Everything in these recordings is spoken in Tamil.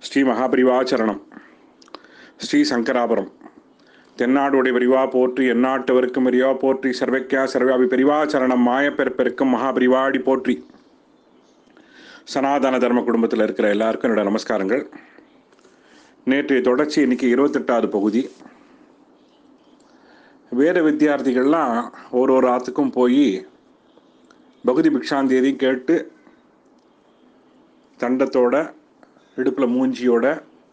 ஸ்ரீ மகாபரிவாச்சரணம் ஸ்ரீ சங்கராபுரம் தென்னாடுடைய பெரிவா போற்றி எந்நாட்டவருக்கும் பெரிவா போற்றி சர்வக்கியா சர்வாபி பெரிவாச்சரணம் மாயப்பெருப்பெருக்கும் மகாபரிவாடி போற்றி சனாதன தர்ம குடும்பத்தில் இருக்கிற எல்லாருக்கும் என்னோட நமஸ்காரங்கள் நேற்றைய தொடர்ச்சி இன்னைக்கு இருபத்தெட்டாவது பகுதி வேத வித்தியார்த்திகள்லாம் ஒரு ஒரு ஆத்துக்கும் போய் பகுதி பிக்ஷாந்தேதி கேட்டு தண்டத்தோட இடுப்பில் மூஞ்சியோட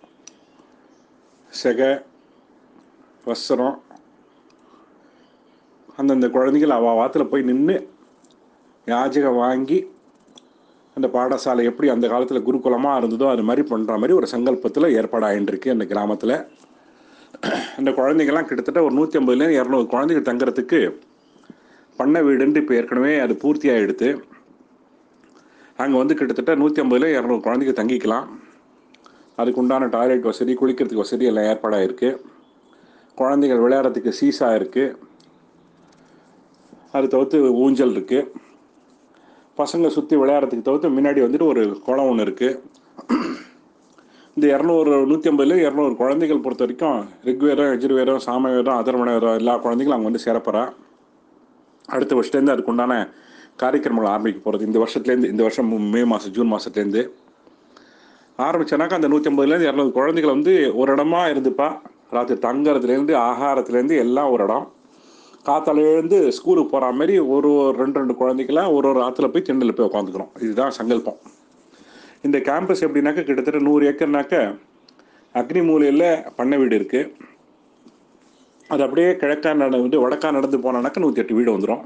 செக வஸ்திரம் அந்தந்த குழந்தைகள் அவ வாத்தில் போய் நின்று யாஜகம் வாங்கி அந்த பாடசாலை எப்படி அந்த காலத்தில் குருகுலமாக இருந்ததோ அது மாதிரி பண்ணுற மாதிரி ஒரு சங்கல்பத்தில் ஏற்பாடாயின்றிருக்கு அந்த கிராமத்தில் அந்த குழந்தைங்கள்லாம் கிட்டத்தட்ட ஒரு நூற்றி ஐம்பதுலேருந்து இரநூறு குழந்தைங்க தங்குறதுக்கு பண்ண வீடுன்ட்டு இப்போ ஏற்கனவே அது பூர்த்தி ஆகிடுது அங்கே வந்து கிட்டத்தட்ட நூற்றி ஐம்பதுல இரநூறு குழந்தைங்க தங்கிக்கலாம் அதுக்கு உண்டான டாய்லெட் வசதி குளிக்கிறதுக்கு வசதி எல்லாம் ஏற்பாடாக இருக்குது குழந்தைகள் விளையாடுறதுக்கு சீசா இருக்குது அது தவிர்த்து ஊஞ்சல் இருக்குது பசங்க சுற்றி விளையாடுறதுக்கு தவிர்த்து முன்னாடி வந்துட்டு ஒரு குளம் ஒன்று இருக்குது இந்த இரநூறு நூற்றி ஐம்பதுல இரநூறு குழந்தைகள் பொறுத்த வரைக்கும் ரிக்வேதம் எஜுர்வேதம் சாமவேதம் அதர்மண வேதம் எல்லா குழந்தைகளும் அங்கே வந்து சேரப்போகிறா அடுத்த வருஷத்துலேருந்து அதுக்கு உண்டான காரியக்கிரமங்கள் ஆரம்பிக்க போகிறது இந்த வருஷத்துலேருந்து இந்த வருஷம் மே மாதம் ஜூன் மாதத்துலேருந்து ஆரம்பிச்சோன்னாக்கா அந்த நூற்றி ஐம்பதுலேருந்து இரநூறு குழந்தைகள் வந்து ஒரு இடமா இருந்துப்பா ராத்திரி தங்குறதுலேருந்து ஆகாரத்துலேருந்து எல்லாம் ஒரு இடம் காத்தாலேருந்து ஸ்கூலுக்கு போகிற மாதிரி ஒரு ஒரு ரெண்டு ரெண்டு குழந்தைக்கெல்லாம் ஒரு ஒரு ஆற்றுல போய் திண்டலில் போய் உட்காந்துக்கிறோம் இதுதான் சங்கல்பம் இந்த கேம்பஸ் எப்படின்னாக்கா கிட்டத்தட்ட நூறு ஏக்கர்னாக்க அக்னி மூலையில் பண்ணை வீடு இருக்குது அது அப்படியே கிழக்கா நடந்து வடக்கா நடந்து போனானாக்கா நூற்றி எட்டு வீடு வந்துடும்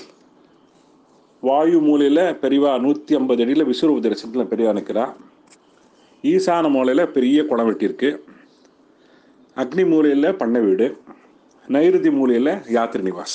வாயு மூலையில் பெரியவா நூற்றி ஐம்பது அடியில் விஸ்வரூப தரிசனத்தில் பெரியவா நிற்கிறா ஈசான மூலையில் பெரிய குளம் வெட்டியிருக்கு அக்னி மூலையில் பண்ணை வீடு நைருதி மூலையில் யாத்திரை நிவாஸ்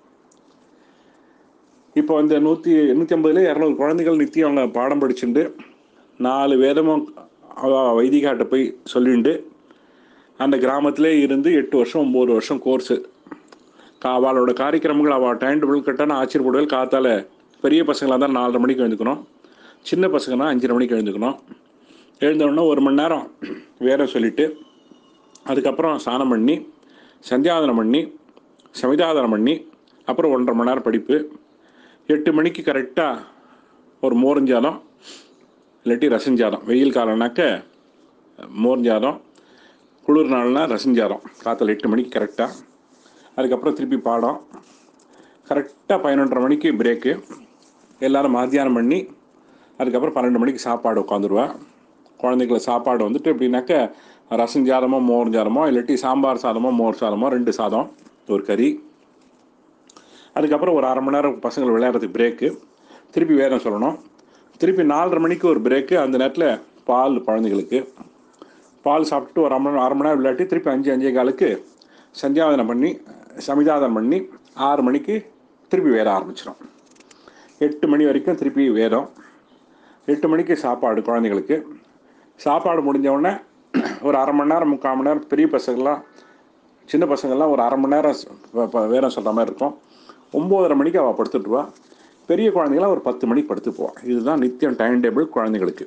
இப்போ இந்த நூற்றி நூற்றி ஐம்பதுல இரநூறு குழந்தைகள் நித்தியம் அவங்க பாடம் படிச்சுண்டு நாலு வேதமும் அவ வைதிகாட்ட போய் சொல்லிண்டு அந்த கிராமத்திலே இருந்து எட்டு வருஷம் ஒம்பது வருஷம் கோர்ஸு அவளோட காரியக்கிரமங்கள் அவள் டைம் டேபிள் கட்டான ஆச்சரியப்படுவல் காத்தால பெரிய பசங்களாக தான் நாலரை மணிக்கு எழுந்துக்கணும் சின்ன பசங்கன்னா அஞ்சரை மணிக்கு எழுந்துக்கணும் எழுந்தவுடனே ஒரு மணி நேரம் வேதம் சொல்லிவிட்டு அதுக்கப்புறம் ஸ்நானம் பண்ணி சந்தியாதனம் பண்ணி சமிதாதனம் பண்ணி அப்புறம் ஒன்றரை மணி நேரம் படிப்பு எட்டு மணிக்கு கரெக்டாக ஒரு மோரஞ்சாதம் இல்லாட்டி ரசஞ்சாதம் வெயில் காலம்னாக்க மோரஞ்சாதம் குளிர் நாள்னா ரசஞ்சாதம் காற்றுல எட்டு மணிக்கு கரெக்டாக அதுக்கப்புறம் திருப்பி பாடம் கரெக்டாக பதினொன்றரை மணிக்கு பிரேக்கு எல்லோரும் மத்தியானம் பண்ணி அதுக்கப்புறம் பன்னெண்டு மணிக்கு சாப்பாடு உட்காந்துருவா குழந்தைங்கள சாப்பாடு வந்துட்டு எப்படின்னாக்க ரசம் சாதமோ மோர் சாதமோ இல்லாட்டி சாம்பார் சாதமோ மோர் சாதமோ ரெண்டு சாதம் ஒரு கறி அதுக்கப்புறம் ஒரு அரை மணி நேரம் பசங்களை விளையாடுறதுக்கு பிரேக்கு திருப்பி வேதம் சொல்லணும் திருப்பி நாலரை மணிக்கு ஒரு பிரேக்கு அந்த நேரத்தில் பால் குழந்தைங்களுக்கு பால் சாப்பிட்டு ஒரு அரை மணி அரை மணி நேரம் விளையாட்டி திருப்பி அஞ்சு அஞ்சே காலுக்கு சந்தியாவதனம் பண்ணி சமிதாதனம் பண்ணி ஆறு மணிக்கு திருப்பி வேதம் ஆரம்பிச்சிடும் எட்டு மணி வரைக்கும் திருப்பி வேதம் எட்டு மணிக்கு சாப்பாடு குழந்தைங்களுக்கு சாப்பாடு முடிஞ்ச உடனே ஒரு அரை மணி நேரம் முக்கால் மணி நேரம் பெரிய பசங்கள்லாம் சின்ன பசங்கள்லாம் ஒரு அரை மணி நேரம் வேதம் சொல்கிற மாதிரி இருக்கும் ஒம்போதரை மணிக்கு அவள் படுத்துட்டுருவா பெரிய குழந்தைங்களாம் ஒரு பத்து மணிக்கு படுத்து போவாள் இதுதான் நித்தியம் டைம் டேபிள் குழந்தைங்களுக்கு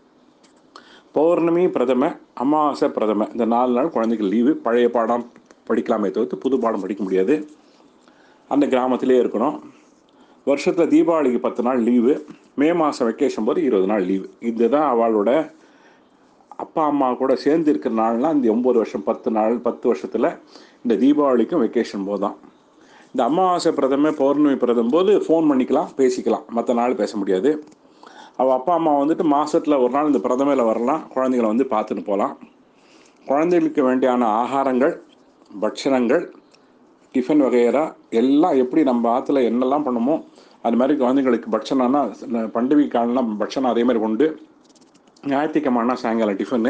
பௌர்ணமி பிரதம அமாவாசை பிரதம இந்த நாலு நாள் குழந்தைக்கு லீவு பழைய பாடம் படிக்கலாமே தவிர்த்து புது பாடம் படிக்க முடியாது அந்த கிராமத்திலே இருக்கணும் வருஷத்தில் தீபாவளிக்கு பத்து நாள் லீவு மே மாதம் வெக்கேஷன் போது இருபது நாள் லீவு இதுதான் அவளோட அப்பா அம்மா கூட சேர்ந்து இருக்கிற நாள்னால் இந்த ஒம்பது வருஷம் பத்து நாள் பத்து வருஷத்தில் இந்த தீபாவளிக்கும் வெக்கேஷன் போது தான் இந்த அமாவாசை பிரதம பௌர்ணமி பிரதம் போது ஃபோன் பண்ணிக்கலாம் பேசிக்கலாம் மற்ற நாள் பேச முடியாது அவள் அப்பா அம்மா வந்துட்டு மாதத்தில் ஒரு நாள் இந்த பிரதமையில் வரலாம் குழந்தைகளை வந்து பார்த்துட்டு போகலாம் குழந்தைகளுக்கு வேண்டியான ஆகாரங்கள் பட்சணங்கள் டிஃபன் வகையரா எல்லாம் எப்படி நம்ம ஆற்றுல என்னெல்லாம் பண்ணுமோ அது மாதிரி குழந்தைங்களுக்கு பட்சணம்னா பண்டிகை காலம்னா பட்சணம் அதே மாதிரி உண்டு ஞாயிற்றுக்கிழமைனா சாயங்காலம் டிஃபனு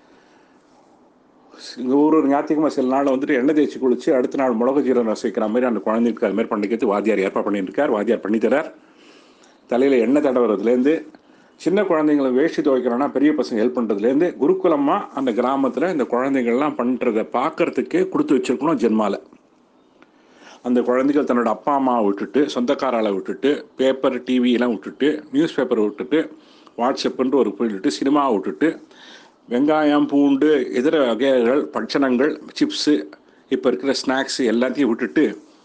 ஒரு ஒரு ஞாயிற்றுக்கிழமை சில நாள் வந்துட்டு எண்ணெய் தேய்ச்சி குளிச்சு அடுத்த நாள் மிளகு ஜீரகம் ரசிக்கிற மாதிரி அந்த குழந்தைக்கு அது மாதிரி பண்ணிக்கிறது வாத்தியார் ஏற்பாடு பண்ணிட்டு இருக்கார் வாத்தியார் பண்ணித்தரார் தலையில் எண்ணெய் தடவுறதுலேருந்து சின்ன குழந்தைங்களை வேஷ்டி துவைக்கிறோன்னா பெரிய பசங்க ஹெல்ப் பண்ணுறதுலேருந்து குருகுலமாக அந்த கிராமத்தில் இந்த குழந்தைங்கள்லாம் பண்ணுறதை பார்க்கறதுக்கே கொடுத்து வச்சுருக்கணும் ஜென்மாவில் அந்த குழந்தைகள் தன்னோட அப்பா அம்மாவை விட்டுட்டு சொந்தக்காரால விட்டுட்டு பேப்பர் டிவியெல்லாம் விட்டுட்டு நியூஸ் பேப்பரை விட்டுட்டு வாட்ஸ்அப்புன்ட்டு ஒரு போயிட்டு சினிமாவை விட்டுட்டு வெங்காயம் பூண்டு இதர வகைகள் பட்சணங்கள் சிப்ஸு இப்போ இருக்கிற ஸ்நாக்ஸு எல்லாத்தையும் விட்டுட்டு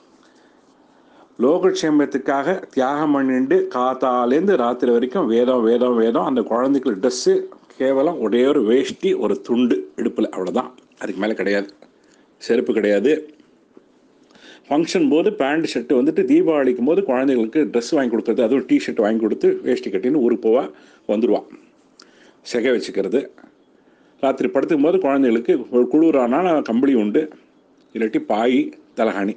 லோகக்ஷேமத்துக்காக தியாகம் பண்ணிட்டு காத்தாலேருந்து ராத்திரி வரைக்கும் வேதம் வேதம் வேதம் அந்த குழந்தைக்கு ட்ரெஸ்ஸு கேவலம் ஒரே ஒரு வேஷ்டி ஒரு துண்டு இடுப்பில் அவ்வளோதான் அதுக்கு மேலே கிடையாது செருப்பு கிடையாது ஃபங்க்ஷன் போது பேண்ட் ஷர்ட்டு வந்துட்டு தீபாவளிக்கும் போது குழந்தைகளுக்கு ட்ரெஸ் வாங்கி கொடுக்குறது அதுவும் டிஷர்ட் வாங்கி கொடுத்து வேஷ்டி கட்டின்னு ஊருக்கு போவா வந்துடுவான் செகை வச்சுக்கிறது ராத்திரி படுத்துக்கும் போது குழந்தைகளுக்கு ஒரு குளிரானா கம்பளி உண்டு இல்லாட்டி பாய் தலகாணி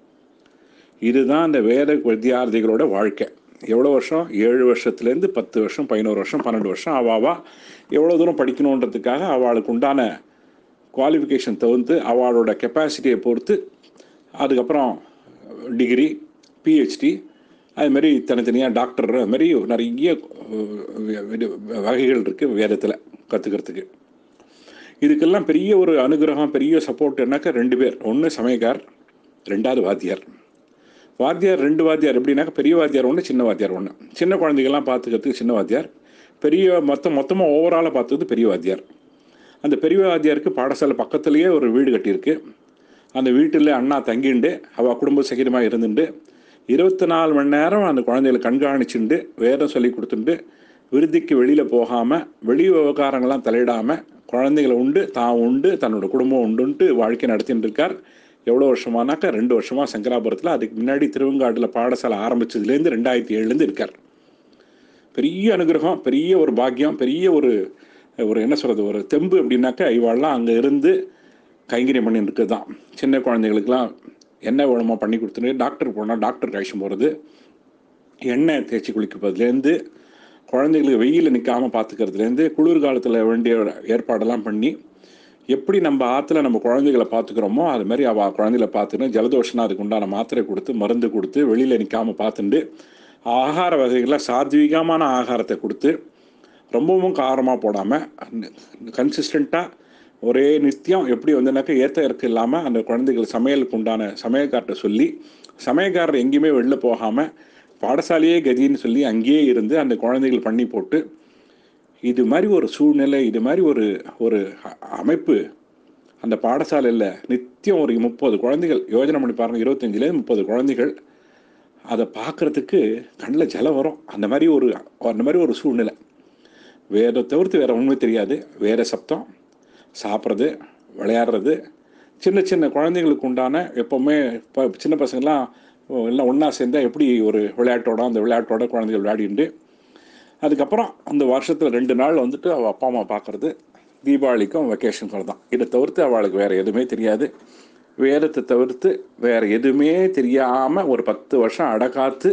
இதுதான் அந்த வேத வித்தியார்த்திகளோட வாழ்க்கை எவ்வளோ வருஷம் ஏழு வருஷத்துலேருந்து பத்து வருஷம் பதினோரு வருஷம் பன்னெண்டு வருஷம் அவாவா எவ்வளோ தூரம் படிக்கணுன்றதுக்காக அவளுக்கு உண்டான குவாலிஃபிகேஷன் தவிர்த்து அவளோட கெப்பாசிட்டியை பொறுத்து அதுக்கப்புறம் டிகிரி பிஹெச்டி அது மாதிரி தனித்தனியாக டாக்டர் அது மாதிரி நிறைய அஹ், இது வகைகள் இருக்குது வேதத்தில் கற்றுக்கிறதுக்கு இதுக்கெல்லாம் பெரிய ஒரு அனுகிரகம் பெரிய சப்போர்ட் என்னக்கா ரெண்டு பேர் ஒன்று சமயக்கார் ரெண்டாவது வாத்தியார் வாத்தியார் ரெண்டு வாத்தியார் எப்படின்னாக்கா பெரிய வாத்தியார் ஒன்று சின்ன வாத்தியார் ஒன்று சின்ன குழந்தைகள்லாம் பார்த்துக்கிறதுக்கு சின்ன வாத்தியார் பெரிய மொத்தம் மொத்தமாக ஓவராலாக பார்த்தது பெரிய வாத்தியார் அந்த பெரிய வாத்தியாருக்கு பாடசாலை பக்கத்துலேயே ஒரு வீடு கட்டியிருக்கு அந்த வீட்டில் அண்ணா தங்கிண்டு அவள் குடும்ப சகிதமாக இருந்துட்டு இருபத்தி நாலு மணி நேரம் அந்த குழந்தைகளை கண்காணிச்சுண்டு வேதம் சொல்லி கொடுத்துட்டு விருதிக்கு வெளியில் போகாமல் வெளி விவகாரங்கள்லாம் தலையிடாமல் குழந்தைகளை உண்டு தான் உண்டு தன்னோட குடும்பம் உண்டுன்ட்டு வாழ்க்கை நடத்தின்னு இருக்கார் எவ்வளோ வருஷமானாக்கா ரெண்டு வருஷமாக சங்கராபுரத்தில் அதுக்கு முன்னாடி திருவங்காட்டில் பாடசாலை ஆரம்பிச்சதுலேருந்து ரெண்டாயிரத்தி ஏழுலேருந்து இருக்கார் பெரிய அனுகிரகம் பெரிய ஒரு பாக்கியம் பெரிய ஒரு ஒரு என்ன சொல்கிறது ஒரு தெம்பு அப்படின்னாக்கா இவாள்லாம் அங்கே இருந்து கைங்கரியம் பண்ணிட்டு இருக்குது தான் சின்ன குழந்தைகளுக்கெல்லாம் என்ன வேணுமோ பண்ணி கொடுத்துட்டு டாக்டர் போனால் டாக்டர் கழிச்சு போகிறது எண்ணெய் தேய்ச்சி குளிக்கிறதுலேருந்து குழந்தைகளுக்கு வெயிலில் நிற்காமல் பார்த்துக்கிறதுலேருந்து குளிர்காலத்தில் வேண்டிய ஏற்பாடெல்லாம் பண்ணி எப்படி நம்ம ஆற்றுல நம்ம குழந்தைகளை பார்த்துக்கிறோமோ அது மாதிரி அவள் குழந்தைகளை பார்த்துன்னு ஜலதோஷனா அதுக்கு உண்டான மாத்திரை கொடுத்து மருந்து கொடுத்து வெளியில் நிற்காமல் பார்த்துட்டு ஆகார வகைகளை சாத்வீகமான ஆகாரத்தை கொடுத்து ரொம்பவும் காரமாக போடாமல் கன்சிஸ்டண்ட்டாக ஒரே நித்தியம் எப்படி வந்துனாக்கா ஏற்ற இறக்கு இல்லாமல் அந்த குழந்தைகள் சமையலுக்கு உண்டான சமையல்கார்ட்ட சொல்லி சமையல்காரர் எங்கேயுமே வெளில போகாமல் பாடசாலையே கதின்னு சொல்லி அங்கேயே இருந்து அந்த குழந்தைகள் பண்ணி போட்டு இது மாதிரி ஒரு சூழ்நிலை இது மாதிரி ஒரு ஒரு அ- அமைப்பு அந்த பாடசாலையில் நித்தியம் ஒரு முப்பது குழந்தைகள் யோஜனை பண்ணி பாருங்க இருபத்தஞ்சிலேருந்து முப்பது குழந்தைகள் அதை பார்க்கறதுக்கு கண்ணில் ஜலம் வரும் அந்த மாதிரி ஒரு அந்த மாதிரி ஒரு சூழ்நிலை வேற தவிர்த்து வேற ஒன்றுமே தெரியாது வேற சப்தம் சாப்பிட்றது விளையாடுறது சின்ன சின்ன குழந்தைங்களுக்கு உண்டான எப்போவுமே இப்போ சின்ன பசங்கள்லாம் எல்லாம் ஒன்றா சேர்ந்தா எப்படி ஒரு விளையாட்டோட அந்த விளையாட்டோட குழந்தைகள் விளையாடிண்டு அதுக்கப்புறம் அந்த வருஷத்தில் ரெண்டு நாள் வந்துட்டு அவள் அப்பா அம்மா பார்க்குறது தீபாவளிக்கும் வெக்கேஷனுக்கும் தான் இதை தவிர்த்து அவளுக்கு வேறு எதுவுமே தெரியாது வேதத்தை தவிர்த்து வேறு எதுவுமே தெரியாமல் ஒரு பத்து வருஷம் அடக்காத்து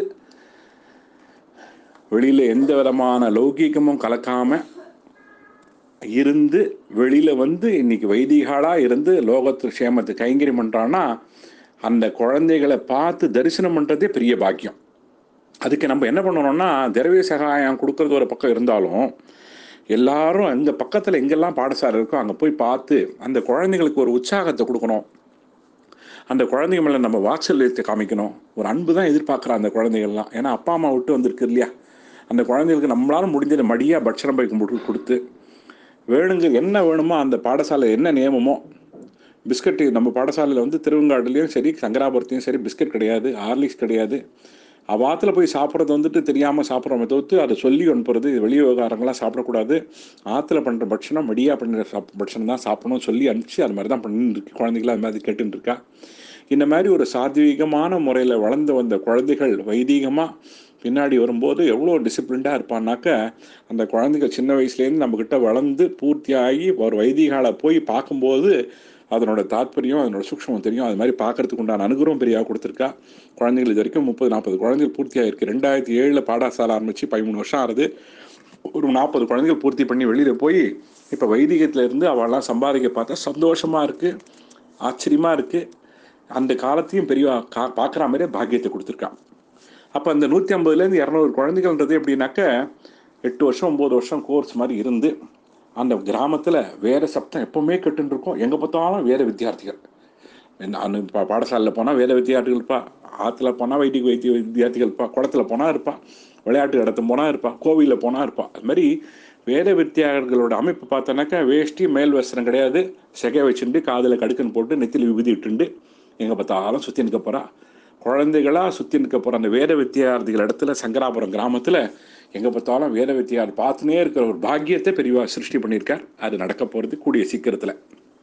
வெளியில் எந்த விதமான லௌகீகமும் கலக்காமல் இருந்து வெளியில் வந்து இன்னைக்கு வைதிகாலாக இருந்து லோகத்து க்ஷேமத்தை கைங்கரி பண்ணுறான்னா அந்த குழந்தைகளை பார்த்து தரிசனம் பண்ணுறதே பெரிய பாக்கியம் அதுக்கு நம்ம என்ன பண்ணணும்னா திரவிய சகாயம் கொடுக்கறது ஒரு பக்கம் இருந்தாலும் எல்லாரும் எங்கள் பக்கத்தில் எங்கெல்லாம் பாடசாலை இருக்கோ அங்கே போய் பார்த்து அந்த குழந்தைங்களுக்கு ஒரு உற்சாகத்தை கொடுக்கணும் அந்த குழந்தைங்க மேலே நம்ம வாத்சல்யத்தை காமிக்கணும் ஒரு அன்பு தான் எதிர்பார்க்குற அந்த குழந்தைகள்லாம் ஏன்னா அப்பா அம்மா விட்டு வந்திருக்கு இல்லையா அந்த குழந்தைகளுக்கு நம்மளால முடிஞ்சது மடியாக பட்சணம் போய் கும்பிட்டு கொடுத்து வேணுங்க என்ன வேணுமோ அந்த பாடசாலை என்ன நியமமோ பிஸ்கட்டு நம்ம பாடசாலையில் வந்து திருவங்காடுலேயும் சரி சங்கராபுரத்துலையும் சரி பிஸ்கட் கிடையாது ஹார்லிக்ஸ் கிடையாது அவாத்தில் போய் சாப்பிட்றது வந்துட்டு தெரியாமல் சாப்பிட்றோமே தவிர்த்து அதை சொல்லி அனுப்புறது வெளி விவகாரங்களாம் சாப்பிடக்கூடாது ஆற்றுல பண்ணுற பட்சணம் மடியாக பண்ணுற சாப் பட்சணம் தான் சாப்பிடணும்னு சொல்லி அனுப்பிச்சு அது மாதிரி தான் பண்ணிட்டு இருக்கு குழந்தைகளும் அது மாதிரி கேட்டுன்னு இருக்கா இந்த மாதிரி ஒரு சாத்வீகமான முறையில் வளர்ந்து வந்த குழந்தைகள் வைதீகமாக பின்னாடி வரும்போது எவ்வளோ டிசிப்ளின்டாக இருப்பான்னாக்க அந்த குழந்தைகள் சின்ன வயசுலேருந்து நம்மக்கிட்ட வளர்ந்து பூர்த்தியாகி ஒரு வைதிகால போய் பார்க்கும்போது அதனோட தாத்பரியம் அதனோட சூக்ஷ்மம் தெரியும் அது மாதிரி பார்க்கறதுக்கு உண்டான அனுகிரகம் பெரியாக கொடுத்துருக்கா குழந்தைகள் இது வரைக்கும் முப்பது நாற்பது குழந்தைகள் பூர்த்தியாகிருக்கு ரெண்டாயிரத்தி ஏழில் பாடசாலை ஆரம்பித்து பதிமூணு வருஷம் ஆகுது ஒரு நாற்பது குழந்தைகள் பூர்த்தி பண்ணி வெளியில் போய் இப்போ வைதிகத்தில் இருந்து அவள்லாம் சம்பாதிக்க பார்த்தா சந்தோஷமாக இருக்குது ஆச்சரியமாக இருக்குது அந்த காலத்தையும் பெரிய கா பார்க்குற மாதிரியே பாக்கியத்தை கொடுத்துருக்கான் அப்போ அந்த நூற்றி ஐம்பதுலேருந்து இரநூறு குழந்தைகள்ன்றது எப்படின்னாக்க எட்டு வருஷம் ஒம்பது வருஷம் கோர்ஸ் மாதிரி இருந்து அந்த கிராமத்தில் வேறு சப்தம் எப்போவுமே கேட்டுன்னு இருக்கும் எங்கே பார்த்தாலும் வேறு வித்தியார்த்திகள் நான் இப்போ பாடசாலையில் போனால் வேத வித்தியார்த்திகள் இருப்பா ஆற்றுல போனால் வைதிக வைத்திய வித்தியார்த்திகள் இருப்பா குளத்துல போனால் இருப்பா விளையாட்டு இடத்து போனால் இருப்பா கோவிலில் போனால் இருப்பா அது மாதிரி வேத வித்தியாளர்களோட அமைப்பு பார்த்தோன்னாக்கா வேஷ்டி மேல் வஸ்திரம் கிடையாது செகை வச்சுட்டு காதில் கடுக்கன் போட்டு நெத்தியில் விபூதி இட்டுண்டு எங்கே பார்த்தாலும் சுற்றி நிற்க போகிறா குழந்தைகளாக சுற்றி நிற்க போகிற அந்த வேத வித்தியார்த்திகள் இடத்துல சங்கராபுரம் கிராமத்தில் எங்கே பார்த்தாலும் வேத வித்தியார் பார்த்துனே இருக்கிற ஒரு பாக்கியத்தை பெரியவா சிருஷ்டி பண்ணியிருக்கார் அது நடக்க போகிறது கூடிய சீக்கிரத்தில்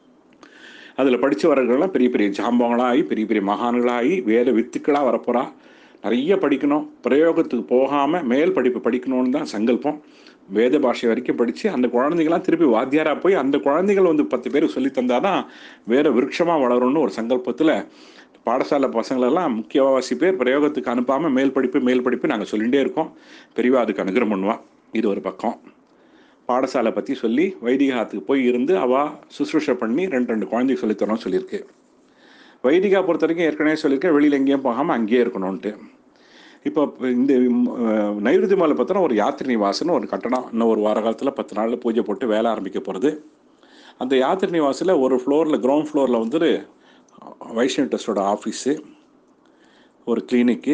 அதில் படித்தவர்கள்லாம் பெரிய பெரிய ஜாம்பவங்களாகி பெரிய பெரிய மகான்களாகி வேத வித்துக்களாக வரப்போகிறா நிறைய படிக்கணும் பிரயோகத்துக்கு போகாமல் மேல் படிப்பு படிக்கணும்னு தான் சங்கல்பம் வேத பாஷை வரைக்கும் படித்து அந்த குழந்தைங்களாம் திருப்பி வாத்தியாராக போய் அந்த குழந்தைகள் வந்து பத்து பேருக்கு சொல்லி தந்தால் தான் வேறு விருட்சமாக வளரும்னு ஒரு சங்கல்பத்தில் பாடசாலை பசங்களெல்லாம் முக்கியவாசி பேர் பிரயோகத்துக்கு அனுப்பாமல் மேல் படிப்பு மேல் படிப்பு நாங்கள் சொல்லிகிட்டே இருக்கோம் பெரியவா அதுக்கு அனுகிரம் பண்ணுவா இது ஒரு பக்கம் பாடசாலை பற்றி சொல்லி வைதிகாத்துக்கு போய் இருந்து அவள் சுசுரூஷை பண்ணி ரெண்டு ரெண்டு குழந்தைக்கு சொல்லித்தரோம்னு சொல்லியிருக்கு வைதிகா பொறுத்த வரைக்கும் ஏற்கனவே சொல்லியிருக்கேன் வெளியில் எங்கேயும் போகாமல் அங்கேயே இருக்கணும்ன்ட்டு இப்போ இந்த நைருதி மலை பார்த்தோன்னா ஒரு யாத்திரை நிவாசன்னு ஒரு கட்டடம் இன்னும் ஒரு வார காலத்தில் பத்து நாளில் பூஜை போட்டு வேலை ஆரம்பிக்க போகிறது அந்த யாத்திரை நிவாசில் ஒரு ஃப்ளோரில் கிரவுண்ட் ஃப்ளோரில் வந்துட்டு வைஷ்ணவ் டெஸ்டோட ஆஃபீஸு ஒரு கிளினிக்கு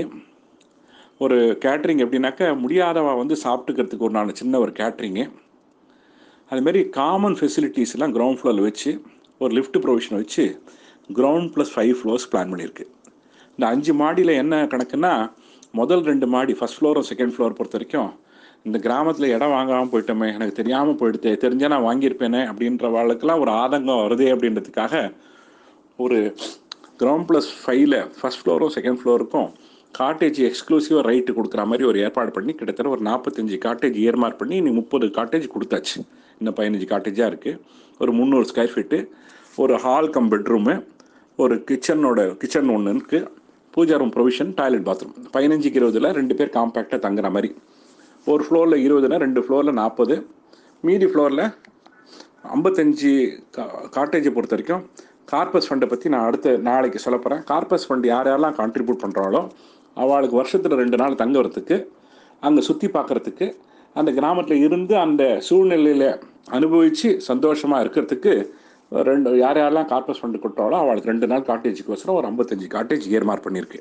ஒரு கேட்ரிங் எப்படின்னாக்கா முடியாதவா வந்து சாப்பிட்டுக்கிறதுக்கு ஒரு நாள் சின்ன ஒரு கேட்ரிங்கு அதுமாரி காமன் ஃபெசிலிட்டிஸ்லாம் கிரவுண்ட் ஃப்ளோரில் வச்சு ஒரு லிஃப்ட் ப்ரொவிஷன் வச்சு ground plus five floors plan பண்ணியிருக்கு இந்த அஞ்சு மாடியில் என்ன கணக்குன்னா முதல் ரெண்டு மாடி ஃபஸ்ட் ஃப்ளோரும் செகண்ட் ஃப்ளோர் பொறுத்த வரைக்கும் இந்த கிராமத்தில் இடம் வாங்காமல் போயிட்டோமே எனக்கு தெரியாமல் போயிடுது தெரிஞ்சால் நான் வாங்கியிருப்பேனே அப்படின்ற வாழ்க்கெல்லாம் ஒரு ஆதங்கம் வருதே அப்படின்றதுக்காக ஒரு கிரவுண்ட் ப்ளஸ் ஃபைவ்ல ஃபஸ்ட் ஃப்ளோரும் செகண்ட் ஃப்ளோருக்கும் காட்டேஜ் எக்ஸ்க்ளூசிவாக ரைட்டு கொடுக்குற மாதிரி ஒரு ஏற்பாடு பண்ணி கிட்டத்தட்ட ஒரு நாற்பத்தஞ்சு காட்டேஜ் ஏர்மார்க் பண்ணி இன்னைக்கு முப்பது காட்டேஜ் கொடுத்தாச்சு இன்னும் பதினஞ்சு காட்டேஜாக இருக்குது ஒரு முந்நூறு ஸ்கொயர் ஃபீட்டு ஒரு ஹால் கம் பெட்ரூமு ஒரு கிச்சனோட கிச்சன் ஒன்று இருக்குது pooja room provision toilet bathroom பதினஞ்சுக்கு இருபதில் ரெண்டு பேர் காம்பேக்டாக தங்குற மாதிரி ஒரு ஃப்ளோரில் இருபதுனா ரெண்டு ஃப்ளோரில் நாற்பது மீதி ஃப்ளோரில் ஐம்பத்தஞ்சு கா காட்டேஜை பொறுத்த வரைக்கும் கார்பஸ் ஃபண்டை பற்றி நான் அடுத்த நாளைக்கு சொல்ல போகிறேன் கார்பஸ் ஃபண்ட் யார் யாரெல்லாம் கான்ட்ரிபியூட் பண்ணுறாங்களோ அவளுக்கு வருஷத்தில் ரெண்டு நாள் தங்குறதுக்கு அங்கே சுற்றி பார்க்குறதுக்கு அந்த கிராமத்தில் இருந்து அந்த சூழ்நிலையில் அனுபவித்து சந்தோஷமாக இருக்கிறதுக்கு ரெண்டு யார் யாரெல்லாம் கார்பஸ் ஃபண்டு கொடுத்தாலோ அவளுக்கு ரெண்டு நாள் காட்டேஜுக்கு வசரம் ஒரு ஐம்பத்தஞ்சு காட்டேஜ் ஏர்மார்க் பண்ணியிருக்கு